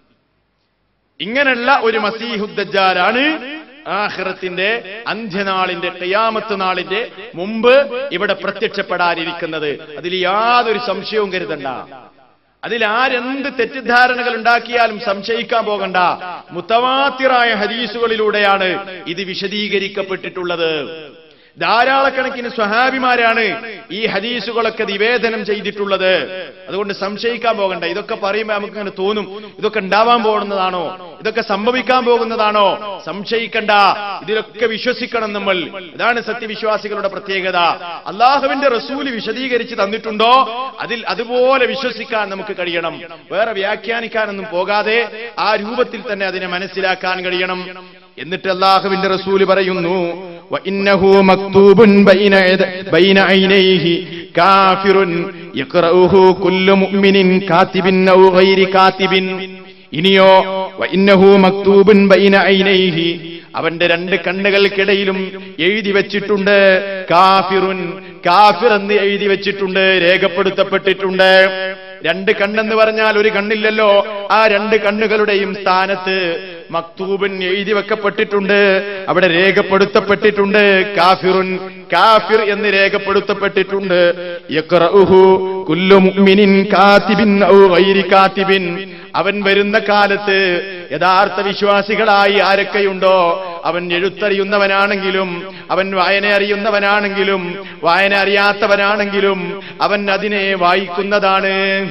ഇങ്ങനെയുള്ള ഒരു മസീഹുദ്ദജാലാണ് ആഖിറത്തിന്റെ അന്ത്യനാളിന്റെ ഖിയാമത്ത് നാളിന്റെ മുമ്പ് ഇവിടെ പ്രത്യക്ഷപ്പെടാനിരിക്കുന്നത് അതിൽ യാതൊരു സംശയവും കരുതണ്ട അതിൽ ആരെന്ത് തെറ്റിദ്ധാരണകൾ ഉണ്ടാക്കിയാലും സംശയിക്കാൻ പോകണ്ട മുത്തവാത്തിറായ ഹദീസുകളിലൂടെയാണ് ഇത് വിശദീകരിക്കപ്പെട്ടിട്ടുള്ളത് ധാരാളക്കണക്കിന് സ്വഹാബിമാരാണ് ഈ ഹദീസുകളൊക്കെ നിവേദനം ചെയ്തിട്ടുള്ളത് അതുകൊണ്ട് സംശയിക്കാൻ പോകണ്ട ഇതൊക്കെ പറയുമ്പോൾ നമുക്ക് ഇങ്ങനെ തോന്നും ഇതൊക്കെ ഉണ്ടാവാൻ പോകുന്നതാണോ ഇതൊക്കെ സംഭവിക്കാൻ പോകുന്നതാണോ സംശയിക്കണ്ട ഇതിലൊക്കെ വിശ്വസിക്കണം നമ്മൾ ഇതാണ് സത്യവിശ്വാസികളുടെ പ്രത്യേകത അള്ളാഹുവിന്റെ റസൂല് വിശദീകരിച്ച് തന്നിട്ടുണ്ടോ അതിൽ അതുപോലെ വിശ്വസിക്കാൻ നമുക്ക് കഴിയണം വേറെ വ്യാഖ്യാനിക്കാനൊന്നും പോകാതെ ആ രൂപത്തിൽ തന്നെ അതിനെ മനസ്സിലാക്കാൻ കഴിയണം എന്നിട്ട് അള്ളാഹുവിന്റെ റസൂല് പറയുന്നു وإنه مكتوب بين يد- بين عينيه كافر يقرأه كل مؤمن كاتب أو غير كاتب ഇനിയോ വഇന്നഹു മക്തൂബുൻ ബൈന ഐനൈഹി അവന്റെ രണ്ട് കണ്ണുകൾക്കിടയിലും എഴുതി വെച്ചിട്ടുണ്ട് കാഫിറുൻ കാഫിർ എന്ന് എഴുതി വെച്ചിട്ടുണ്ട് രേഖപ്പെടുത്തപ്പെട്ടിട്ടുണ്ട് രണ്ട് കണ്ണെന്ന് പറഞ്ഞാൽ ഒരു കണ്ണില്ലല്ലോ ആ രണ്ട് കണ്ണുകളുടെയും സ്ഥാനത്ത് മക്തൂബൻ എഴുതി വെക്കപ്പെട്ടിട്ടുണ്ട് അവിടെ രേഖപ്പെടുത്തപ്പെട്ടിട്ടുണ്ട് കാഫിറുൻ കാഫിർ എന്ന് രേഖപ്പെടുത്തപ്പെട്ടിട്ടുണ്ട് യഖ്റഉഹു കുല്ലു മുഅ്മിനിൻ കാതിബിൻ ഔ ഗൈരി കാതിബിൻ അവൻ വരുന്ന കാലത്ത് യഥാർത്ഥ വിശ്വാസികളായി ആരൊക്കെയുണ്ടോ അവൻ എഴുത്തറിയുന്നവനാണെങ്കിലും അവൻ വായന അറിയുന്നവനാണെങ്കിലും വായന അറിയാത്തവനാണെങ്കിലും അവൻ അതിനെ വായിക്കുന്നതാണ്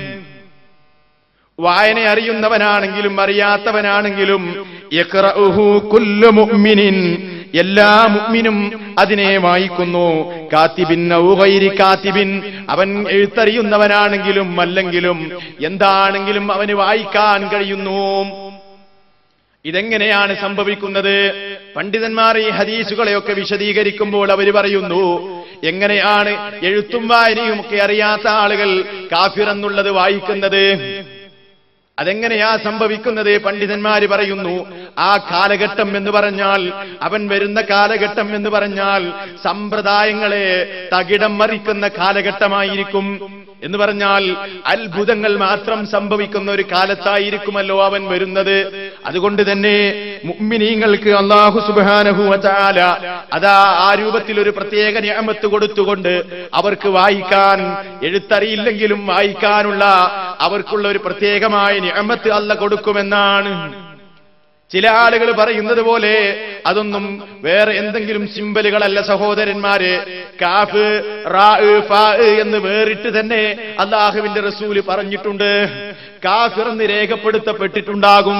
വായന അറിയുന്നവനാണെങ്കിലും അറിയാത്തവനാണെങ്കിലും യഖ്റഉഹു കുല്ലു മുഅ്മിനിൻ എല്ലാ മുഅ്മിനും അതിനെ വായിക്കുന്നു കാത്തിബിൻ ഔ ഗൈരി കാത്തിബിൻ അവൻ എഴുത്തറിയുന്നവനാണെങ്കിലും അല്ലെങ്കിലും എന്താണെങ്കിലും അവന് വായിക്കാൻ കഴിയുന്നു ഇതെങ്ങനെയാണ് സംഭവിക്കുന്നത് പണ്ഡിതന്മാർ ഈ ഹദീസുകളെയൊക്കെ വിശദീകരിക്കുമ്പോൾ അവർ പറയുന്നു എങ്ങനെയാണ് എഴുത്തും വായനയും ഒക്കെ അറിയാത്ത ആളുകൾ കാഫിർ എന്നുള്ളത് വായിക്കുന്നത് അതെങ്ങനെയാ സംഭവിക്കുന്നത് പണ്ഡിതന്മാര് പറയുന്നു ആ കാലഘട്ടം എന്ന് പറഞ്ഞാൽ അവൻ വരുന്ന കാലഘട്ടം എന്ന് പറഞ്ഞാൽ സമ്പ്രദായങ്ങളെ തകിടം മറിക്കുന്ന കാലഘട്ടമായിരിക്കും എന്ന് പറഞ്ഞാൽ അത്ഭുതങ്ങൾ മാത്രം സംഭവിക്കുന്ന ഒരു കാലത്തായിരിക്കുമല്ലോ അവൻ വരുന്നത് അതുകൊണ്ട് തന്നെ മുഅ്മിനീങ്ങൾക്ക് അള്ളാഹു സുബ്ഹാനഹു വതആല അതാ ആ രൂപത്തിൽ ഒരു പ്രത്യേക നിയമത്ത് കൊടുത്തുകൊണ്ട് അവർക്ക് വായിക്കാൻ എഴുത്തറിയില്ലെങ്കിലും വായിക്കാനുള്ള അവർക്കുള്ള ഒരു പ്രത്യേകമായ നിയമത്ത് അല്ല കൊടുക്കുമെന്നാണ് ചില ആളുകൾ പറയുന്നത് പോലെ അതൊന്നും വേറെ എന്തെങ്കിലും സിമ്പലുകളല്ല സഹോദരന്മാര് കാഫ് റാ ഫാ എന്ന് വേറിട്ട് തന്നെ അള്ളാഹുവിന്റെ റസൂല് പറഞ്ഞിട്ടുണ്ട് കാഫിർ എന്ന് രേഖപ്പെടുത്തപ്പെട്ടിട്ടുണ്ടാകും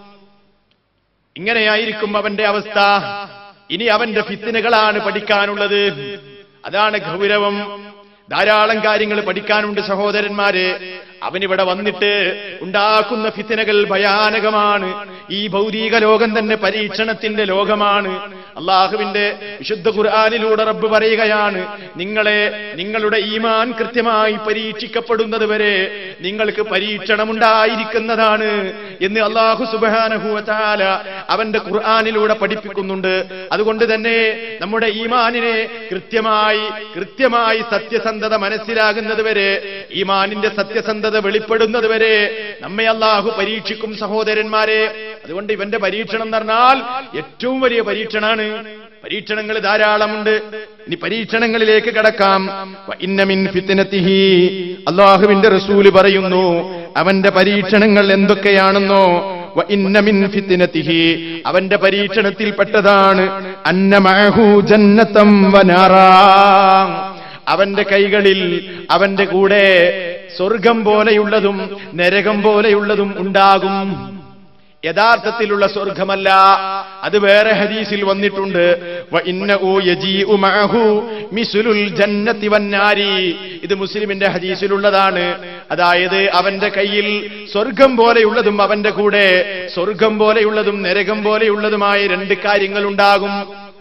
ഇങ്ങനെയായിരിക്കും അവന്റെ അവസ്ഥ ഇനി അവന്റെ ഫിത്തിനുകളാണ് പഠിക്കാനുള്ളത് അതാണ് ഗൗരവം ധാരാളം കാര്യങ്ങൾ പഠിക്കാനുണ്ട് സഹോദരന്മാരെ അവനിവിടെ വന്നിട്ട് ഉണ്ടാക്കുന്ന ഫിത്തിനകൾ ഭയാനകമാണ് ഈ ഭൗതിക ലോകം തന്നെ പരീക്ഷണത്തിന്റെ ലോകമാണ് അള്ളാഹുവിന്റെ വിശുദ്ധ ഖുർആാനിലൂടെ റബ്ബ് പറയുകയാണ് നിങ്ങളെ നിങ്ങളുടെ ഈമാൻ കൃത്യമായി പരീക്ഷിക്കപ്പെടുന്നത് വരെ നിങ്ങൾക്ക് പരീക്ഷണമുണ്ടായിരിക്കുന്നതാണ് എന്ന് അള്ളാഹു സുബാനഹുല അവന്റെ ഖുർആാനിലൂടെ പഠിപ്പിക്കുന്നുണ്ട് അതുകൊണ്ട് തന്നെ നമ്മുടെ ഈമാനിനെ കൃത്യമായി കൃത്യമായി സത്യസന്ധത മനസ്സിലാകുന്നത് വരെ ഈമാനിന്റെ സത്യസന്ധത വെളിപ്പെടുന്നത് വരെ നമ്മെ അള്ളാഹു പരീക്ഷിക്കും സഹോദരന്മാരെ അതുകൊണ്ട് ഇവന്റെ പരീക്ഷണം എന്ന് പറഞ്ഞാൽ ഏറ്റവും വലിയ പരീക്ഷണാണ് പരീക്ഷണങ്ങൾ ധാരാളമുണ്ട് ഇനി പരീക്ഷണങ്ങളിലേക്ക് കടക്കാം വ ഇന്ന മിൻ ഫിത്നതിഹി അള്ളാഹുവിന്റെ റസൂല് പറയുന്നു അവന്റെ പരീക്ഷണങ്ങൾ എന്തൊക്കെയാണെന്നോ വ ഇന്ന മിൻ ഫിത്നതിഹി അവന്റെ പരീക്ഷണത്തിൽപ്പെട്ടതാണ് അന്ന മഅഹു ജന്നതം വനാറാ അവന്റെ കൈകളിൽ അവന്റെ കൂടെ സ്വർഗം പോലെയുള്ളതും നരകം പോലെയുള്ളതും ഉണ്ടാകും യഥാർത്ഥത്തിലുള്ള സ്വർഗമല്ല അത് വേറെ ഹദീസിൽ വന്നിട്ടുണ്ട് വ ഇന്നഹു യജീഉ മഅഹു മിസ്ലുൽ ജന്നത്തി വന്നാരി ഇത് മുസ്ലിമിന്റെ ഹദീസിലുള്ളതാണ് അതായത് അവന്റെ കയ്യിൽ സ്വർഗം പോലെയുള്ളതും അവന്റെ കൂടെ സ്വർഗം പോലെയുള്ളതും നരകം പോലെയുള്ളതുമായ രണ്ട് കാര്യങ്ങൾ ഉണ്ടാകും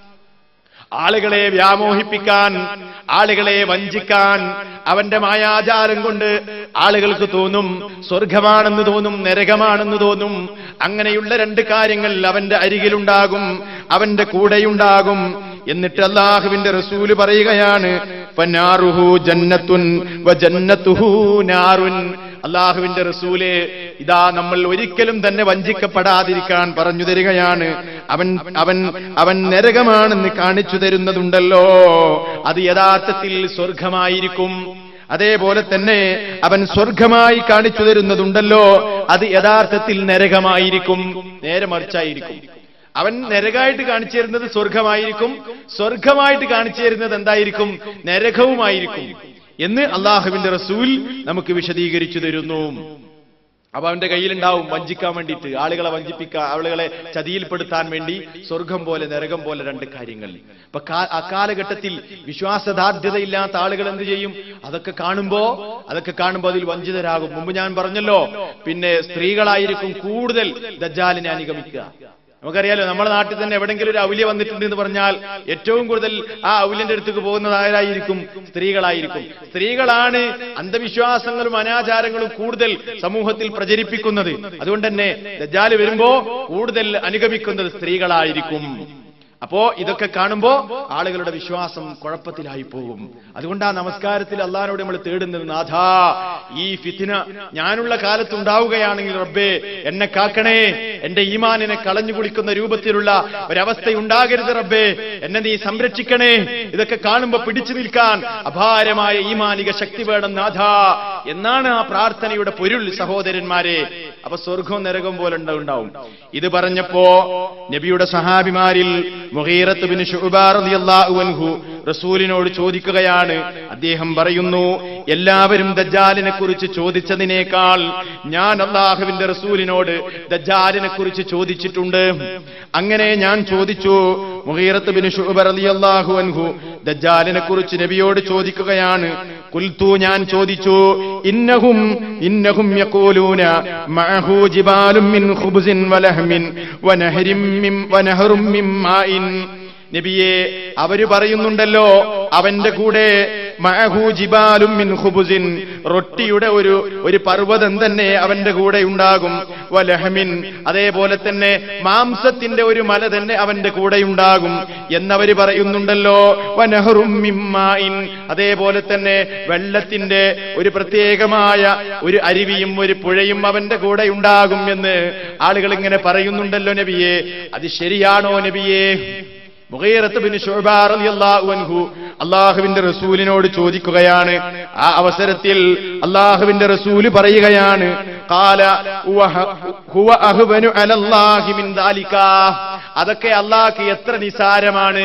ആളുകളെ വ്യാമോഹിപ്പിക്കാൻ ആളുകളെ വഞ്ചിക്കാൻ അവന്റെ മായാചാരം കൊണ്ട് ആളുകൾക്ക് തോന്നും സ്വർഗമാണെന്ന് തോന്നും നരകമാണെന്ന് തോന്നും അങ്ങനെയുള്ള രണ്ട് കാര്യങ്ങൾ അവന്റെ അരികിലുണ്ടാകും അവന്റെ കൂടെയുണ്ടാകും എന്നിട്ട് അള്ളാഹുവിന്റെ റസൂല് പറയുകയാണ് ഫനാറുഹു ജന്നത്തുൻ വ ജന്നത്തുഹു നാറുൻ അള്ളാഹുവിന്റെ റസൂല് ഇതാ നമ്മൾ ഒരിക്കലും തന്നെ വഞ്ചിക്കപ്പെടാതിരിക്കാൻ പറഞ്ഞു തരികയാണ് അവൻ അവൻ അവൻ നരകമാണെന്ന് കാണിച്ചു തരുന്നതുണ്ടല്ലോ അത് യഥാർത്ഥത്തിൽ സ്വർഗമായിരിക്കും അതേപോലെ തന്നെ അവൻ സ്വർഗമായി കാണിച്ചു തരുന്നതുണ്ടല്ലോ അത് യഥാർത്ഥത്തിൽ നരകമായിരിക്കും നേരെ മറിച്ചായിരിക്കും അവൻ നരകമായിട്ട് കാണിച്ചു തരുന്നത് സ്വർഗമായിരിക്കും സ്വർഗമായിട്ട് കാണിച്ചു തരുന്നത് എന്തായിരിക്കും നരകവുമായിരിക്കും എന്ന് അള്ളാഹുവിന്റെ റസൂൽ നമുക്ക് വിശദീകരിച്ചു തരുന്നു അപ്പൊ അവന്റെ കയ്യിലുണ്ടാവും വഞ്ചിക്കാൻ വേണ്ടിയിട്ട് ആളുകളെ വഞ്ചിപ്പിക്കാൻ ആളുകളെ ചതിയിൽപ്പെടുത്താൻ വേണ്ടി സ്വർഗം പോലെ നരകം പോലെ രണ്ട് കാര്യങ്ങൾ അപ്പൊ കാ- അക്കാലഘട്ടത്തിൽ വിശ്വാസദാർഢ്യതയില്ലാത്ത ആളുകൾ എന്ത് ചെയ്യും അതൊക്കെ കാണുമ്പോ അതൊക്കെ കാണുമ്പോ അതിൽ വഞ്ചിതരാകും മുമ്പ് ഞാൻ പറഞ്ഞല്ലോ പിന്നെ സ്ത്രീകളായിരിക്കും കൂടുതൽ ദജ്ജാലിനെ അനുഗമിക്കുക നമുക്കറിയാലോ നമ്മുടെ നാട്ടിൽ തന്നെ എവിടെങ്കിലും ഒരു ഔല്യ വന്നിട്ടുണ്ട് എന്ന് പറഞ്ഞാൽ ഏറ്റവും കൂടുതൽ ആ ഔല്യന്റെ അടുത്തേക്ക് പോകുന്നത് ആരായിരിക്കും സ്ത്രീകളായിരിക്കും സ്ത്രീകളാണ് അന്ധവിശ്വാസങ്ങളും അനാചാരങ്ങളും കൂടുതൽ സമൂഹത്തിൽ പ്രചരിപ്പിക്കുന്നത് അതുകൊണ്ട് തന്നെ ദജ്ജാല് വരുമ്പോ കൂടുതൽ അനുഗമിക്കുന്നത് സ്ത്രീകളായിരിക്കും അപ്പോ ഇതൊക്കെ കാണുമ്പോ ആളുകളുടെ വിശ്വാസം കുഴപ്പത്തിലായി പോകും അതുകൊണ്ട് ആ നമസ്കാരത്തിൽ അള്ളഹാനോട് നമ്മൾ തേടുന്നത് നാഥാ ഈ ഫിത്തിന ഞാനുള്ള കാലത്ത് ഉണ്ടാവുകയാണെങ്കിൽ റബ്ബേ എന്നെ കാക്കണേ എന്റെ ഈമാനിനെ കളഞ്ഞു കുളിക്കുന്ന രൂപത്തിലുള്ള ഒരവസ്ഥ ഉണ്ടാകരുത് റബ്ബേ എന്നെ നീ സംരക്ഷിക്കണേ ഇതൊക്കെ കാണുമ്പോ പിടിച്ചു നിൽക്കാൻ അപാരമായ ഈമാനിക ശക്തി വേണം നാഥാ എന്നാണ് ആ പ്രാർത്ഥനയുടെ പൊരുൾ സഹോദരന്മാരെ അപ്പൊ സ്വർഗവും നരകവും പോലെ ഉണ്ട് ഉണ്ടാവും ഇത് പറഞ്ഞപ്പോ നബിയുടെ സഹാബിമാരിൽ മുഹീറത്ത് ബിൻ ശുഅബാ റളിയല്ലാഹു അൻഹു റസൂലിനോട് ചോദിക്കുകയാണ് അദ്ദേഹം പറയുന്നു എല്ലാവരും ദജ്ജാലിനെ കുറിച്ച് ചോദിച്ചതിനേക്കാൾ ഞാൻ അള്ളാഹുവിന്റെ റസൂലിനോട് ദജ്ജാലിനെ കുറിച്ച് ചോദിച്ചിട്ടുണ്ട് അങ്ങനെ ഞാൻ ചോദിച്ചു മുഹീറത്ത് ബിൻ ശുഅബ റളിയല്ലാഹു അൻഹു ദജ്ജാലിനെ കുറിച്ച് നബിയോട് ചോദിക്കുകയാണ് കുൽത്തു ഞാൻ ചോദിച്ചു ഇന്നഹും ഇന്നഹും യഖൂലൂന മഅഹു ജിബാലും മിൻ ഖുബ്സിൻ വലഹ്മിൻ വനഹരിം മിൻ വനഹറും മിൻ മാഇൻ നബിയെ അവര് പറയുന്നുണ്ടല്ലോ അവന്റെ കൂടെ മഅഹു ജിബാലും മിൻ ഖുബുസിൻ റൊട്ടിയുടെ ഒരു ഒരു പർവ്വതം തന്നെ അവന്റെ കൂടെ ഉണ്ടാകും വലഹമിൻ അതേപോലെ തന്നെ മാംസത്തിന്റെ ഒരു മല തന്നെ അവന്റെ കൂടെ ഉണ്ടാകും എന്നവര് പറയുന്നുണ്ടല്ലോ വനഹറും മിമ്മായിൻ അതേപോലെ തന്നെ വെള്ളത്തിന്റെ ഒരു പ്രത്യേകമായ ഒരു അരുവിയും ഒരു പുഴയും അവന്റെ കൂടെ ഉണ്ടാകും എന്ന് ആളുകൾ ഇങ്ങനെ പറയുന്നുണ്ടല്ലോ നബിയെ അത് ശരിയാണോ നബിയെ മുഗീറത്ത് ബിൻ ശുഅബ റളിയല്ലാഹു അൻഹു അള്ളാഹുവിന്റെ റസൂലിനോട് ചോദിക്കുകയാണ് ആ അവസരത്തിൽ അള്ളാഹുവിന്റെ റസൂല് പറയുകയാണ് ഖാല ഹുവ- ഹുവ അഹ്വനു അലല്ലാഹി മിൻ ദാലിക അതൊക്കെ അള്ളാഹ്ക്ക് എത്ര നിസാരമാണ്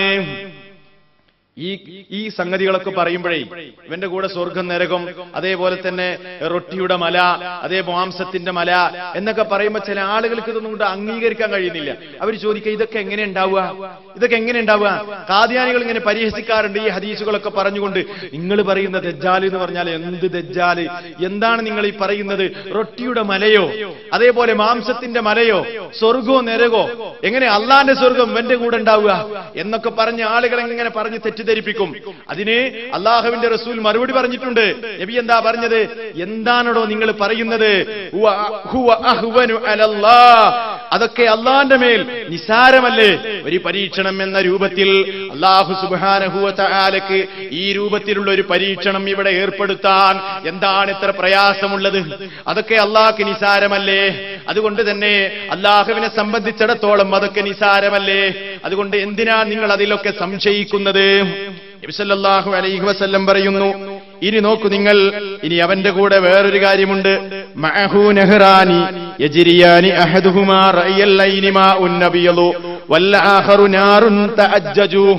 ഈ ഈ സംഗതികളൊക്കെ പറയുമ്പോഴേ ഇവന്റെ കൂടെ സ്വർഗം നരകം അതേപോലെ തന്നെ റൊട്ടിയുടെ മല അതേ മാംസത്തിന്റെ മല എന്നൊക്കെ പറയുമ്പോൾ ചില ആളുകൾക്ക് ഇതൊന്നും കൊണ്ട് അംഗീകരിക്കാൻ കഴിയുന്നില്ല അവർ ചോദിക്കുക ഇതൊക്കെ എങ്ങനെ ഉണ്ടാവുക ഇതൊക്കെ എങ്ങനെ ഉണ്ടാവുക കാദ്യാനികൾ ഇങ്ങനെ പരിഹസിക്കാറുണ്ട് ഈ ഹദീസുകളൊക്കെ പറഞ്ഞുകൊണ്ട് നിങ്ങൾ പറയുന്ന ദജ്ജാല് എന്ന് പറഞ്ഞാൽ എന്ത് ദജ്ജാല് എന്താണ് നിങ്ങൾ ഈ പറയുന്നത് റൊട്ടിയുടെ മലയോ അതേപോലെ മാംസത്തിന്റെ മലയോ സ്വർഗോ നരകോ എങ്ങനെ അള്ളാന്റെ സ്വർഗം ഇവന്റെ കൂടെ ഉണ്ടാവുക എന്നൊക്കെ പറഞ്ഞ ആളുകൾ എങ്ങനെ പറഞ്ഞ് തെറ്റിദ്ധരിപ്പിക്കും അതിന് അള്ളാഹുവിന്റെ റസൂൽ മറുപടി പറഞ്ഞിട്ടുണ്ട് നബി എന്താ പറഞ്ഞത് എന്താണോ നിങ്ങൾ പറയുന്നത് ഹുവ- ഹുവ അഹ്വനു അലല്ലാ. അതൊക്കെ അള്ളാന്റെ മേൽ നിസാരമല്ലേ ഒരു പരീക്ഷണം എന്ന രൂപത്തിൽ അള്ളാഹു സുബാനഹുവലക്ക് ഈ രൂപത്തിലുള്ള ഒരു പരീക്ഷണം ഇവിടെ ഏർപ്പെടുത്താൻ എന്താണ് ഇത്ര പ്രയാസമുള്ളത് അതൊക്കെ അള്ളാഹ്ക്ക് നിസാരമല്ലേ അതുകൊണ്ട് തന്നെ അള്ളാഹുവിനെ സംബന്ധിച്ചിടത്തോളം അതൊക്കെ നിസാരമല്ലേ അതുകൊണ്ട് എന്തിനാ നിങ്ങൾ അതിലൊക്കെ സംശയിക്കുന്നത് നബിസല്ലാഹു അലൈഹി വസല്ലം പറയുന്നു ഇനി നോക്കൂ നിങ്ങൾ ഇനി അവന്റെ കൂടെ വേറൊരു കാര്യമുണ്ട് മഅഹു നഹ്റാനി യജ്രിയാനി അഹദുഹുമാ റഅയൽ ലൈനി മാഉൻ നബിയദു വൽ ആഖറു നാറുൻ തഅജ്ജജു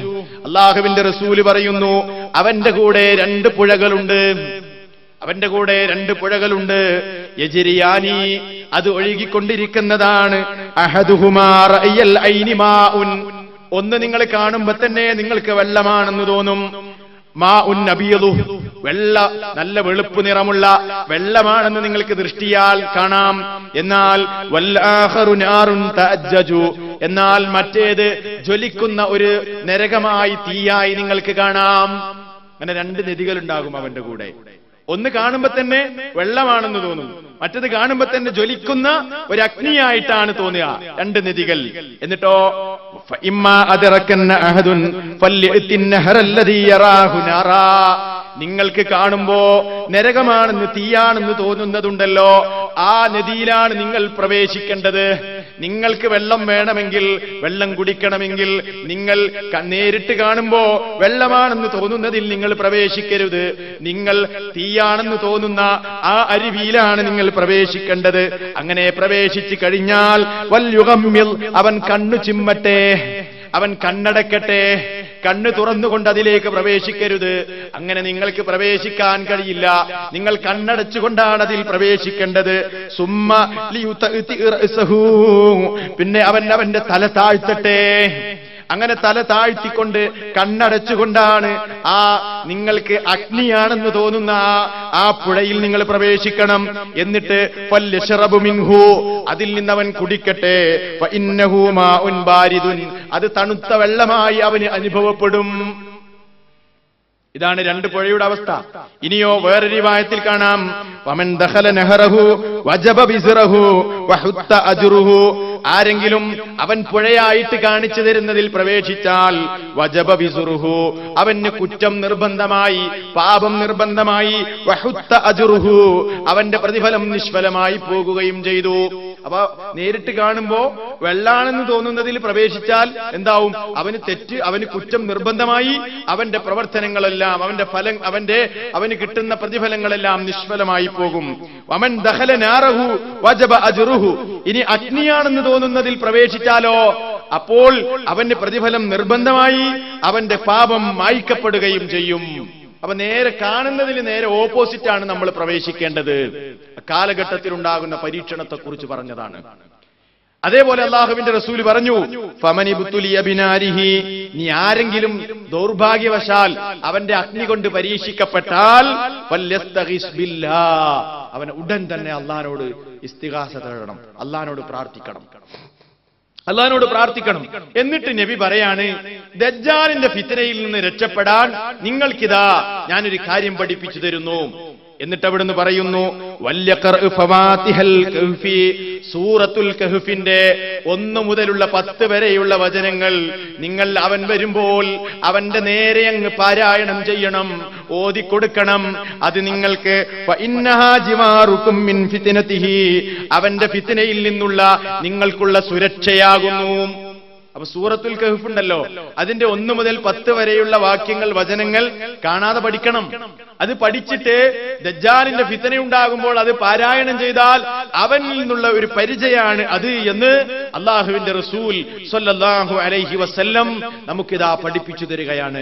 അള്ളാഹുവിന്റെ റസൂല് പറയുന്നു അവന്റെ കൂടെ രണ്ട് പുഴകളുണ്ട് അവന്റെ കൂടെ രണ്ട് പുഴകളുണ്ട് യജിരിയാനി അത് ഒഴുകിക്കൊണ്ടിരിക്കുന്നതാണ് അഹദുഹുമാ റഅയൽ ഐനി മാഉൻ. ഒന്ന് നിങ്ങൾ കാണുമ്പോ തന്നെ നിങ്ങൾക്ക് വെള്ളമാണെന്ന് തോന്നും മാ ഉൻ അബിയതു വെള്ള നല്ല വെളുപ്പ് നിറമുള്ള വെള്ളമാണെന്ന് നിങ്ങൾക്ക് ദൃഷ്ടിയാൽ കാണാം എന്നാൽ വല്ലാഹറു നാറുൻ തഅജ്ജജു എന്നാൽ മറ്റേത് ജ്വലിക്കുന്ന ഒരു നരകമായി തീയായി നിങ്ങൾക്ക് കാണാം അങ്ങനെ രണ്ട് നദികൾ ഉണ്ടാകും അവന്റെ കൂടെ ഒന്ന് കാണുമ്പോ തന്നെ വെള്ളമാണെന്ന് തോന്നും മറ്റത് കാണുമ്പോ തന്നെ ജ്വലിക്കുന്ന ഒരു അഗ്നിയായിട്ടാണ് തോന്നുക രണ്ട് നദികൾ എന്നിട്ടോ فإما أدركن أحد فليأت النهر الذي يراه نارا നിങ്ങൾക്ക് കാണുമ്പോ നരകമാണെന്ന് തീയാണെന്ന് തോന്നുന്നതുണ്ടല്ലോ ആ നദിയിലാണ് നിങ്ങൾ പ്രവേശിക്കേണ്ടത് നിങ്ങൾക്ക് വെള്ളം വേണമെങ്കിൽ വെള്ളം കുടിക്കണമെങ്കിൽ നിങ്ങൾ ക- നേരിട്ട് കാണുമ്പോ വെള്ളമാണെന്ന് തോന്നുന്നതിൽ നിങ്ങൾ പ്രവേശിക്കരുത് നിങ്ങൾ തീയാണെന്ന് തോന്നുന്ന ആ അരുവിയിലാണ് നിങ്ങൾ പ്രവേശിക്കേണ്ടത് അങ്ങനെ പ്രവേശിച്ചു കഴിഞ്ഞാൽ വല്യുഗമ്മിൽ അവൻ കണ്ണു ചിമ്മട്ടെ അവൻ കണ്ണടക്കട്ടെ കണ്ണ് തുറന്നുകൊണ്ട് അതിലേക്ക് പ്രവേശിക്കരുത് അങ്ങനെ നിങ്ങൾക്ക് പ്രവേശിക്കാൻ കഴിയില്ല നിങ്ങൾ കണ്ണടച്ചുകൊണ്ടാണ് അതിൽ പ്രവേശിക്കേണ്ടത് സുമ്മ ലിയുതഇതി റഅസഹു. പിന്നെ അവൻ അവന്റെ തല താഴ്ത്തട്ടെ അങ്ങനെ തല താഴ്ത്തിക്കൊണ്ട് കണ്ണടച്ചുകൊണ്ടാണ് ആ നിങ്ങൾക്ക് അഗ്നിയാണെന്ന് തോന്നുന്ന ആ- ആ പുഴയിൽ നിങ്ങൾ പ്രവേശിക്കണം എന്നിട്ട് ഫല്യശ്റബു മിൻഹു അതിൽ നിന്നവൻ കുടിക്കട്ടെ ഫഇന്നഹു മാഉൻ ബാരിദുൻ അത് തണുത്ത വെള്ളമായി അവന് അനുഭവപ്പെടും ഇതാണ് രണ്ട് പുഴയുടെ അവസ്ഥ ഇനിയോ വേറെ റിവായത്തിൽ കാണാം വമൻ ദഖല നഹറഹു വജബ ബിസ്റഹു വഹുത്ത അജ്റുഹു ആരെങ്കിലും അവൻ പുഴയായിട്ട് കാണിച്ചു തരുന്നതിൽ പ്രവേശിച്ചാൽ വജബ ബിസ്റുഹു അവന് കുറ്റം നിർബന്ധമായി പാപം നിർബന്ധമായി വഹുത്ത അജ്റുഹു അവന്റെ പ്രതിഫലം നിഷ്ഫലമായി പോകുകയും ചെയ്തു അപ്പൊ നേരിട്ട് കാണുമ്പോ വെള്ളാണെന്ന് തോന്നുന്നതിൽ പ്രവേശിച്ചാൽ എന്താവും അവന് തെറ്റ് അവന് കുറ്റം നിർബന്ധമായി അവന്റെ പ്രവർത്തനങ്ങളെല്ലാം അവന്റെ ഫലം അവന്റെ അവന് കിട്ടുന്ന പ്രതിഫലങ്ങളെല്ലാം നിഷ്ഫലമായി പോകും അവൻ ദഹല നാറഹു വജബ അജുറുഹു ഇനി അഗ്നിയാണെന്ന് തോന്നുന്നതിൽ പ്രവേശിച്ചാലോ അപ്പോൾ അവന്റെ പ്രതിഫലം നിർബന്ധമായി അവന്റെ പാപം മായ്ക്കപ്പെടുകയും ചെയ്യും അപ്പൊ നേരെ കാണുന്നതിന് നേരെ ഓപ്പോസിറ്റ് ആണ് നമ്മൾ പ്രവേശിക്കേണ്ടത് കാലഘട്ടത്തിൽ ഉണ്ടാകുന്ന പരീക്ഷണത്തെ കുറിച്ച് പറഞ്ഞതാണ് അതേപോലെ അള്ളാഹുവിന്റെ റസൂല് പറഞ്ഞു ഫമനി ബുത്തുലിയ ബിനാരിഹി നീ ആരെങ്കിലും ദൗർഭാഗ്യവശാൽ അവന്റെ അഗ്നി കൊണ്ട് പരീക്ഷിക്കപ്പെട്ടാൽ ഫല്യസ്തഗിസ് ബില്ലാ. അവൻ ഉടൻ തന്നെ അള്ളഹാനോട് ഇസ്തിഹാസ തേടണം അള്ളഹാനോട് പ്രാർത്ഥിക്കണം അള്ളഹാനോട് പ്രാർത്ഥിക്കണം എന്നിട്ട് നബി പറയാണ് ദജ്ജാലിന്റെ ഫിത്തനയിൽ നിന്ന് രക്ഷപ്പെടാൻ നിങ്ങൾക്കിതാ ഞാനൊരു കാര്യം പഠിപ്പിച്ചു തരുന്നു എന്നിട്ട് അവിടുന്ന് പറയുന്നു വല്യ ഖർഅ് ഫവാത്തിഹൽ കഹ്ഫി സൂറത്തുൽ കഹ്ഫിന്റെ ഒന്ന് മുതലുള്ള പത്ത് വരെയുള്ള വചനങ്ങൾ നിങ്ങൾ അവൻ വരുമ്പോൾ അവന്റെ നേരെ അങ്ങ് പാരായണം ചെയ്യണം ഓതിക്കൊടുക്കണം അത് നിങ്ങൾക്ക് ഫഇന്നഹാ ജിവാറുക്കും മിൻ ഫിത്നതിഹി അവന്റെ ഫിത്നയിൽ നിന്നുള്ള നിങ്ങൾക്കുള്ള സുരക്ഷയാകുന്നു അപ്പൊ സൂറത്തുൽ കഹഫ് ഉണ്ടല്ലോ അതിന്റെ ഒന്ന് മുതൽ പത്ത് വരെയുള്ള വാക്യങ്ങൾ വചനങ്ങൾ കാണാതെ പഠിക്കണം അത് പഠിച്ചിട്ട് ദജ്ജാലിന്റെ ഫിത്തന ഉണ്ടാകുമ്പോൾ അത് പാരായണം ചെയ്താൽ അവനിൽ നിന്നുള്ള ഒരു പരിചയമാണ് അത് എന്ന് അള്ളാഹുവിന്റെ റസൂൽ സ്വല്ലല്ലാഹു അലൈഹി വസല്ലം നമുക്കിതാ പഠിപ്പിച്ചു തരികയാണ്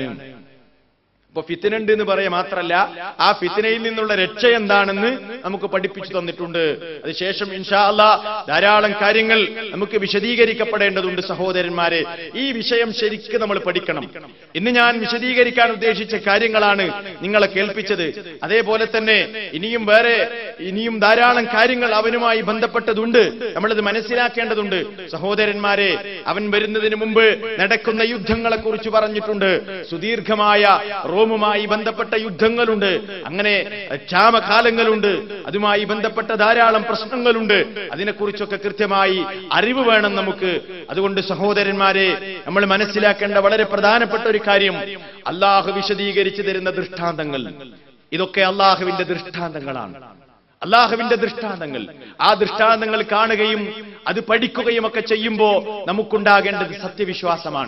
അപ്പൊ ഫിത്തിനുണ്ട് എന്ന് പറയാ മാത്രല്ല ആ ഫിത്തിനയിൽ നിന്നുള്ള രക്ഷ എന്താണെന്ന് നമുക്ക് പഠിപ്പിച്ചു തന്നിട്ടുണ്ട് അതിനുശേഷം ഇൻഷാ അല്ലാ ധാരാളം കാര്യങ്ങൾ നമുക്ക് വിശദീകരിക്കപ്പെടേണ്ടതുണ്ട് സഹോദരന്മാരെ ഈ വിഷയം ശരിക്കും നമ്മൾ പഠിക്കണം ഇന്ന് ഞാൻ വിശദീകരിക്കാൻ ഉദ്ദേശിച്ച കാര്യങ്ങളാണ് നിങ്ങളെ കേൾപ്പിച്ചത് അതേപോലെ തന്നെ ഇനിയും വേറെ ഇനിയും ധാരാളം കാര്യങ്ങൾ അവനുമായി ബന്ധപ്പെട്ടതുണ്ട് നമ്മളത് മനസ്സിലാക്കേണ്ടതുണ്ട് സഹോദരന്മാരെ അവൻ വരുന്നതിന് മുമ്പ് നടക്കുന്ന യുദ്ധങ്ങളെ കുറിച്ച് പറഞ്ഞിട്ടുണ്ട് സുദീർഘമായ റോമുമായി ബന്ധപ്പെട്ട യുദ്ധങ്ങളുണ്ട് അങ്ങനെ ക്ഷാമകാലങ്ങളുണ്ട് അതുമായി ബന്ധപ്പെട്ട ധാരാളം പ്രശ്നങ്ങളുണ്ട് അതിനെക്കുറിച്ചൊക്കെ കൃത്യമായി അറിവ് വേണം നമുക്ക് അതുകൊണ്ട് സഹോദരന്മാരെ നമ്മൾ മനസ്സിലാക്കേണ്ട വളരെ പ്രധാനപ്പെട്ട ഒരു കാര്യം അള്ളാഹു വിശദീകരിച്ചു തരുന്ന ദൃഷ്ടാന്തങ്ങൾ ഇതൊക്കെ അള്ളാഹുവിന്റെ ദൃഷ്ടാന്തങ്ങളാണ് അള്ളാഹുവിന്റെ ദൃഷ്ടാന്തങ്ങൾ ആ ദൃഷ്ടാന്തങ്ങൾ കാണുകയും അത് പഠിക്കുകയും ഒക്കെ ചെയ്യുമ്പോ നമുക്കുണ്ടാകേണ്ടത് സത്യവിശ്വാസമാണ്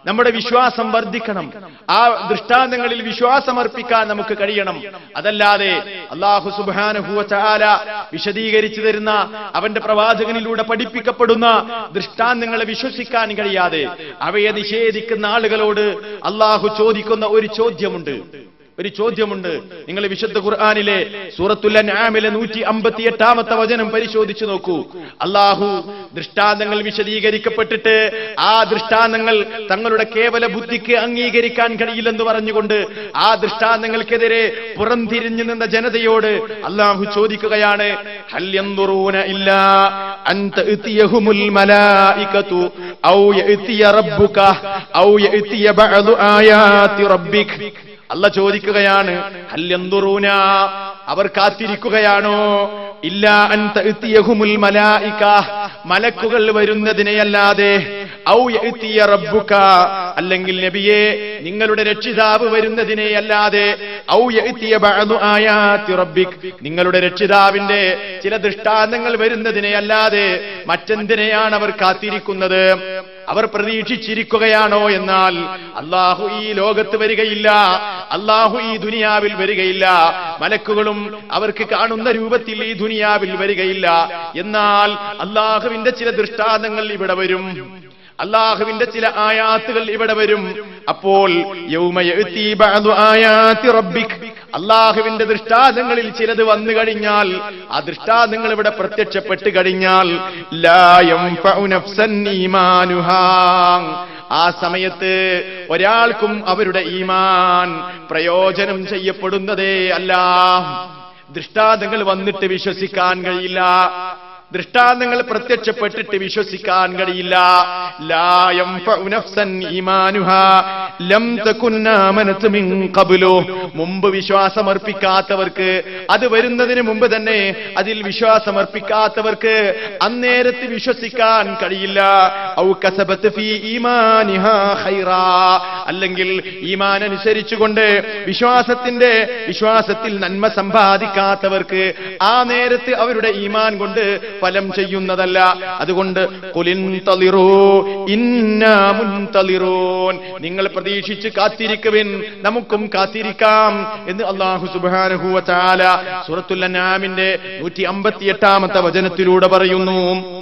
നമ്മുടെ വിശ്വാസം വർദ്ധിക്കണം ആ ദൃഷ്ടാന്തങ്ങളിൽ വിശ്വാസമർപ്പിക്കാൻ നമുക്ക് കഴിയണം അതല്ലാതെ അള്ളാഹു സുബാനുഭൂവ ചാല വിശദീകരിച്ചു തരുന്ന അവന്റെ പ്രവാചകനിലൂടെ പഠിപ്പിക്കപ്പെടുന്ന ദൃഷ്ടാന്തങ്ങളെ വിശ്വസിക്കാൻ കഴിയാതെ അവയെ നിഷേധിക്കുന്ന ആളുകളോട് അള്ളാഹു ചോദിക്കുന്ന ഒരു ചോദ്യമുണ്ട് ഒരു ചോദ്യമുണ്ട് നിങ്ങൾ വിശുദ്ധ ഖുർആാനിലെ സൂറത്തുൽ അൻആമിലെ നൂറ്റി അമ്പത്തി എട്ടാമത്തെ വചനം പരിശോധിച്ചു നോക്കൂ അള്ളാഹു ദൃഷ്ടാന്തങ്ങൾ വിശദീകരിക്കപ്പെട്ടിട്ട് ആ ദൃഷ്ടാന്തങ്ങൾ തങ്ങളുടെ കേവല ബുദ്ധിക്ക് അംഗീകരിക്കാൻ കഴിയില്ലെന്ന് പറഞ്ഞുകൊണ്ട് ആ ദൃഷ്ടാന്തങ്ങൾക്കെതിരെ പുറംതിരിഞ്ഞു നിന്ന ജനതയോട് അള്ളാഹു ചോദിക്കുകയാണ് ഹൽ യൻദുറൂന ഇല്ലാ അൻ തഅ്തിയഹുമുൽ മലായികതു ഔ യഅ്തിയ റബ്ബുക ഔ യഅ്തിയ ബഅദു ആയാതി റബ്ബിക് അല്ല ചോദിക്കുകയാണ് ഹല്യന്തുറൂന അവർ കാത്തിരിക്കുകയാണോ ഇല്ല അൻ തഅ്തിയഹുമുൽ മലായിക മലക്കുകൾ വരുന്നതിനെയല്ലാതെ ഔ യഅ്തിയ റബ്ബുക അല്ലെങ്കിൽ നബിയെ നിങ്ങളുടെ രക്ഷിതാവ് വരുന്നതിനെ അല്ലാതെ ഔ യഅ്തിയ ബഅദു ആയാതി റബ്ബിക് നിങ്ങളുടെ രക്ഷിതാവിന്റെ ചില ദൃഷ്ടാന്തങ്ങൾ വരുന്നതിനെ അല്ലാതെ മറ്റെന്തിനെയാണ് അവർ കാത്തിരിക്കുന്നത് അവർ പ്രതീക്ഷിച്ചിരിക്കുകയാണോ എന്നാൽ അള്ളാഹു ഈ ലോകത്ത് വരികയില്ല അള്ളാഹു ഈ ദുനിയാവിൽ വരികയില്ല മലക്കുകളും അവർക്ക് കാണുന്ന രൂപത്തിൽ ഈ ദുനിയാവിൽ വരികയില്ല എന്നാൽ അള്ളാഹുവിന്റെ ചില ദൃഷ്ടാന്തങ്ങൾ ഇവിടെ വരും അള്ളാഹുവിന്റെ ചില ആയാത്തുകൾ ഇവിടെ വരും അപ്പോൾ യൗമയഅ്തി ബഅദു ആയാതി റബ്ബിക് അള്ളാഹുവിന്റെ ദൃഷ്ടാന്തങ്ങളിൽ ചിലത് വന്നു കഴിഞ്ഞാൽ ആ ദൃഷ്ടാന്തങ്ങൾ ഇവിടെ പ്രത്യക്ഷപ്പെട്ട് കഴിഞ്ഞാൽ ലാ യൻഫഉ നഫ്സൻ ഈമാനുഹാ ആ സമയത്ത് ഒരാൾക്കും അവരുടെ ഈമാൻ പ്രയോജനം ചെയ്യപ്പെടുന്നതേ അല്ല ദൃഷ്ടാന്തങ്ങൾ വന്നിട്ട് വിശ്വസിക്കാൻ കഴിയില്ല ദൃഷ്ടാന്തങ്ങൾ പ്രത്യക്ഷപ്പെട്ടിട്ട് വിശ്വസിക്കാൻ കഴിയില്ല ലായം ലം തകുന്നാമനത്ത് മിൻ ഖബ്ലു മുമ്പ് വിശ്വാസമർപ്പിക്കാത്തവർക്ക് അത് വരുന്നതിന് മുമ്പ് തന്നെ അതിൽ വിശ്വാസമർപ്പിക്കാത്തവർക്ക് അന്നേരത്ത് വിശ്വസിക്കാൻ കഴിയില്ല ഔ കസബത്ത് ഫീ ഈമാനിഹാ ഖൈറാ അല്ലെങ്കിൽ ഈമാൻ അനുസരിച്ചുകൊണ്ട് വിശ്വാസത്തിന്റെ വിശ്വാസത്തിൽ നന്മ സമ്പാദിക്കാത്തവർക്ക് ആ നേരത്ത് അവരുടെ ഈമാൻ കൊണ്ട് ഫലം ചെയ്യുന്നതല്ല അതുകൊണ്ട് കുലിൻ തളിറൂ ഇന്നാമുൻതളിറൂൻ നിങ്ങൾ പ്രതീക്ഷിച്ച് കാത്തിരിക്കുവിൻ നമുക്കും കാത്തിരിക്കാം എന്ന് അള്ളാഹു സുബ്ഹാനഹു വ തആല സൂറത്തുൽ അൻആമിന്റെ നൂറ്റി അമ്പത്തി എട്ടാമത്തെ വചനത്തിലൂടെ പറയുന്നു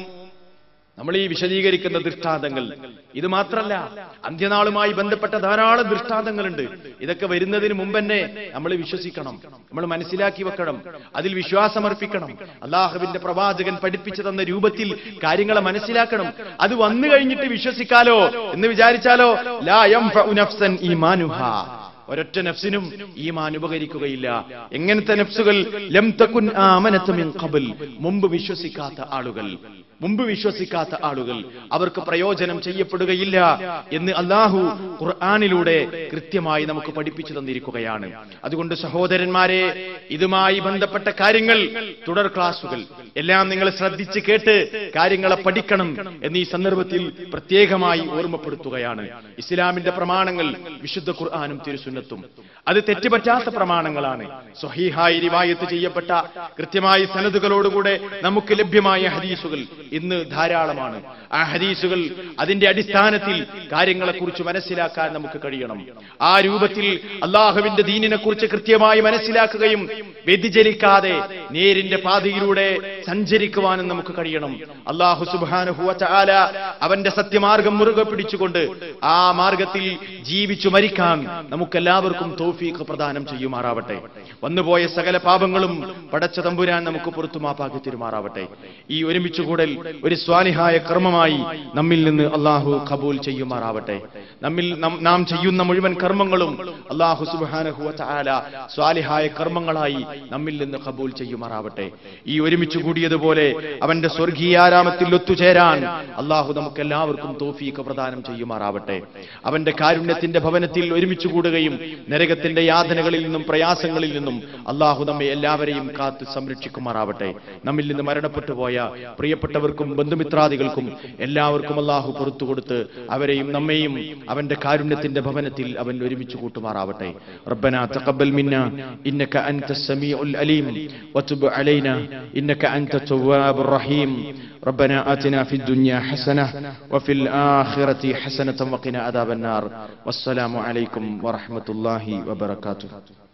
നമ്മൾ ഈ വിശദീകരിക്കുന്ന ദൃഷ്ടാന്തങ്ങൾ ഇത് മാത്രല്ല അന്ത്യനാളുമായി ബന്ധപ്പെട്ട ധാരാളം ദൃഷ്ടാന്തങ്ങളുണ്ട് ഇതൊക്കെ വരുന്നതിന് മുമ്പ് തന്നെ നമ്മൾ വിശ്വസിക്കണം നമ്മൾ മനസ്സിലാക്കി വെക്കണം അതിൽ വിശ്വാസമർപ്പിക്കണം അള്ളാഹുവിന്റെ പ്രവാചകൻ പഠിപ്പിച്ചു തന്ന രൂപത്തിൽ കാര്യങ്ങളെ മനസ്സിലാക്കണം അത് വന്നു കഴിഞ്ഞിട്ട് വിശ്വസിക്കാലോ എന്ന് വിചാരിച്ചാലോ ലാ യംഫഉ നഫ്സൻ ഈമാനുഹാ ഒരൊറ്റ നഫ്സിനും ഈമാൻ ഉപകരിക്കുകയില്ല എങ്ങനത്തെ നഫ്സുകൾ ലം തകുൻ ആമനത്ത് മിൻ ഖബൽ മുമ്പ് വിശ്വസിക്കാത്ത ആളുകൾ മുമ്പ് വിശ്വസിക്കാത്ത ആളുകൾ അവർക്ക് പ്രയോജനം ചെയ്യപ്പെടുകയില്ല എന്ന് അള്ളാഹു ഖുർആാനിലൂടെ കൃത്യമായി നമുക്ക് പഠിപ്പിച്ചു തന്നിരിക്കുകയാണ് അതുകൊണ്ട് സഹോദരന്മാരെ ഇതുമായി ബന്ധപ്പെട്ട കാര്യങ്ങൾ തുടർ ക്ലാസുകൾ എല്ലാം നിങ്ങൾ ശ്രദ്ധിച്ച് കേട്ട് കാര്യങ്ങളെ പഠിക്കണം എന്നീ സന്ദർഭത്തിൽ പ്രത്യേകമായി ഓർമ്മപ്പെടുത്തുകയാണ് ഇസ്ലാമിന്റെ പ്രമാണങ്ങൾ വിശുദ്ധ ഖുർആാനും തിരുസുന്നത്തും അത് തെറ്റുപറ്റാത്ത പ്രമാണങ്ങളാണ് സ്വഹീഹായി റിവായത്ത് ചെയ്യപ്പെട്ട കൃത്യമായ സനതുകളോടുകൂടെ നമുക്ക് ലഭ്യമായ ഹദീസുകൾ ഇന്ന് ധാരാളമാണ് ആ ഹദീസുകൾ അതിന്റെ അടിസ്ഥാനത്തിൽ കാര്യങ്ങളെക്കുറിച്ച് മനസ്സിലാക്കാൻ നമുക്ക് കഴിയണം ആ രൂപത്തിൽ അള്ളാഹുവിന്റെ ദീനിനെ കുറിച്ച് കൃത്യമായി മനസ്സിലാക്കുകയും വ്യതിചലിക്കാതെ നേരിന്റെ പാതയിലൂടെ സഞ്ചരിക്കുവാനും നമുക്ക് കഴിയണം അള്ളാഹു സുബാനുഹുവ ചാല അവന്റെ സത്യമാർഗം മുറുകെ പിടിച്ചുകൊണ്ട് ആ മാർഗത്തിൽ ജീവിച്ചു മരിക്കാൻ നമുക്കെല്ലാവർക്കും തോഫീക്ക് പ്രദാനം ചെയ്യുമാറാവട്ടെ വന്നുപോയ സകല പാപങ്ങളും പടച്ച തമ്പുരാൻ നമുക്ക് പുറത്തു മാപ്പാക്കി തരുമാറാവട്ടെ ഈ ഒരുമിച്ച് കൂടൽ ഒരു സ്വാലിഹായ കർമ്മമായി നമ്മിൽ നിന്ന് അള്ളാഹു കബൂൽ ചെയ്യുമാറാവട്ടെ നമ്മിൽ നം- നാം ചെയ്യുന്ന മുഴുവൻ കർമ്മങ്ങളും അള്ളാഹു സുബാനഹുവ ചാല സ്വാലിഹായ കർമ്മങ്ങളായി നമ്മിൽ നിന്ന് കബൂൽ ചെയ്യുമാറാവട്ടെ ഈ ഒരുമിച്ച് കൂടിയതുപോലെ അവന്റെ സ്വർഗീയാരാമത്തിൽ ഒത്തുചേരാൻ അള്ളാഹു നമുക്ക് എല്ലാവർക്കും തോഫീക്ക് പ്രദാനം ചെയ്യുമാറാവട്ടെ അവന്റെ കാരുണ്യത്തിന്റെ ഭവനത്തിൽ ഒരുമിച്ച് കൂടുകയും നരകത്തിന്റെ യാതനകളിൽ നിന്നും പ്രയാസങ്ങളിൽ നിന്നും അള്ളാഹു നമ്മെ എല്ലാവരെയും കാത്ത് സംരക്ഷിക്കുമാറാവട്ടെ നമ്മിൽ നിന്ന് മരണപ്പെട്ടു പോയ പ്രിയപ്പെട്ടവർക്കും ബന്ധുമിത്രാദികൾക്കും എല്ലാവർക്കും അള്ളാഹു പുറത്തു കൊടുത്ത് അവരെയും നമ്മെയും അവന്റെ കാരുണ്യത്തിന്റെ ഭവനത്തിൽ അവൻ ഒരുമിച്ച് കൂട്ടുമാറാവട്ടെ റബ്ബന തഖബ്ബൽ മിന്ന ഇന്നക അൻത السميع الأليم وتب علينا إنك أنت التواب الرحيم ربنا آتنا في الدنيا حسنة وفي الآخرة حسنة وقنا عذاب النار والسلام عليكم ورحمة الله وبركاته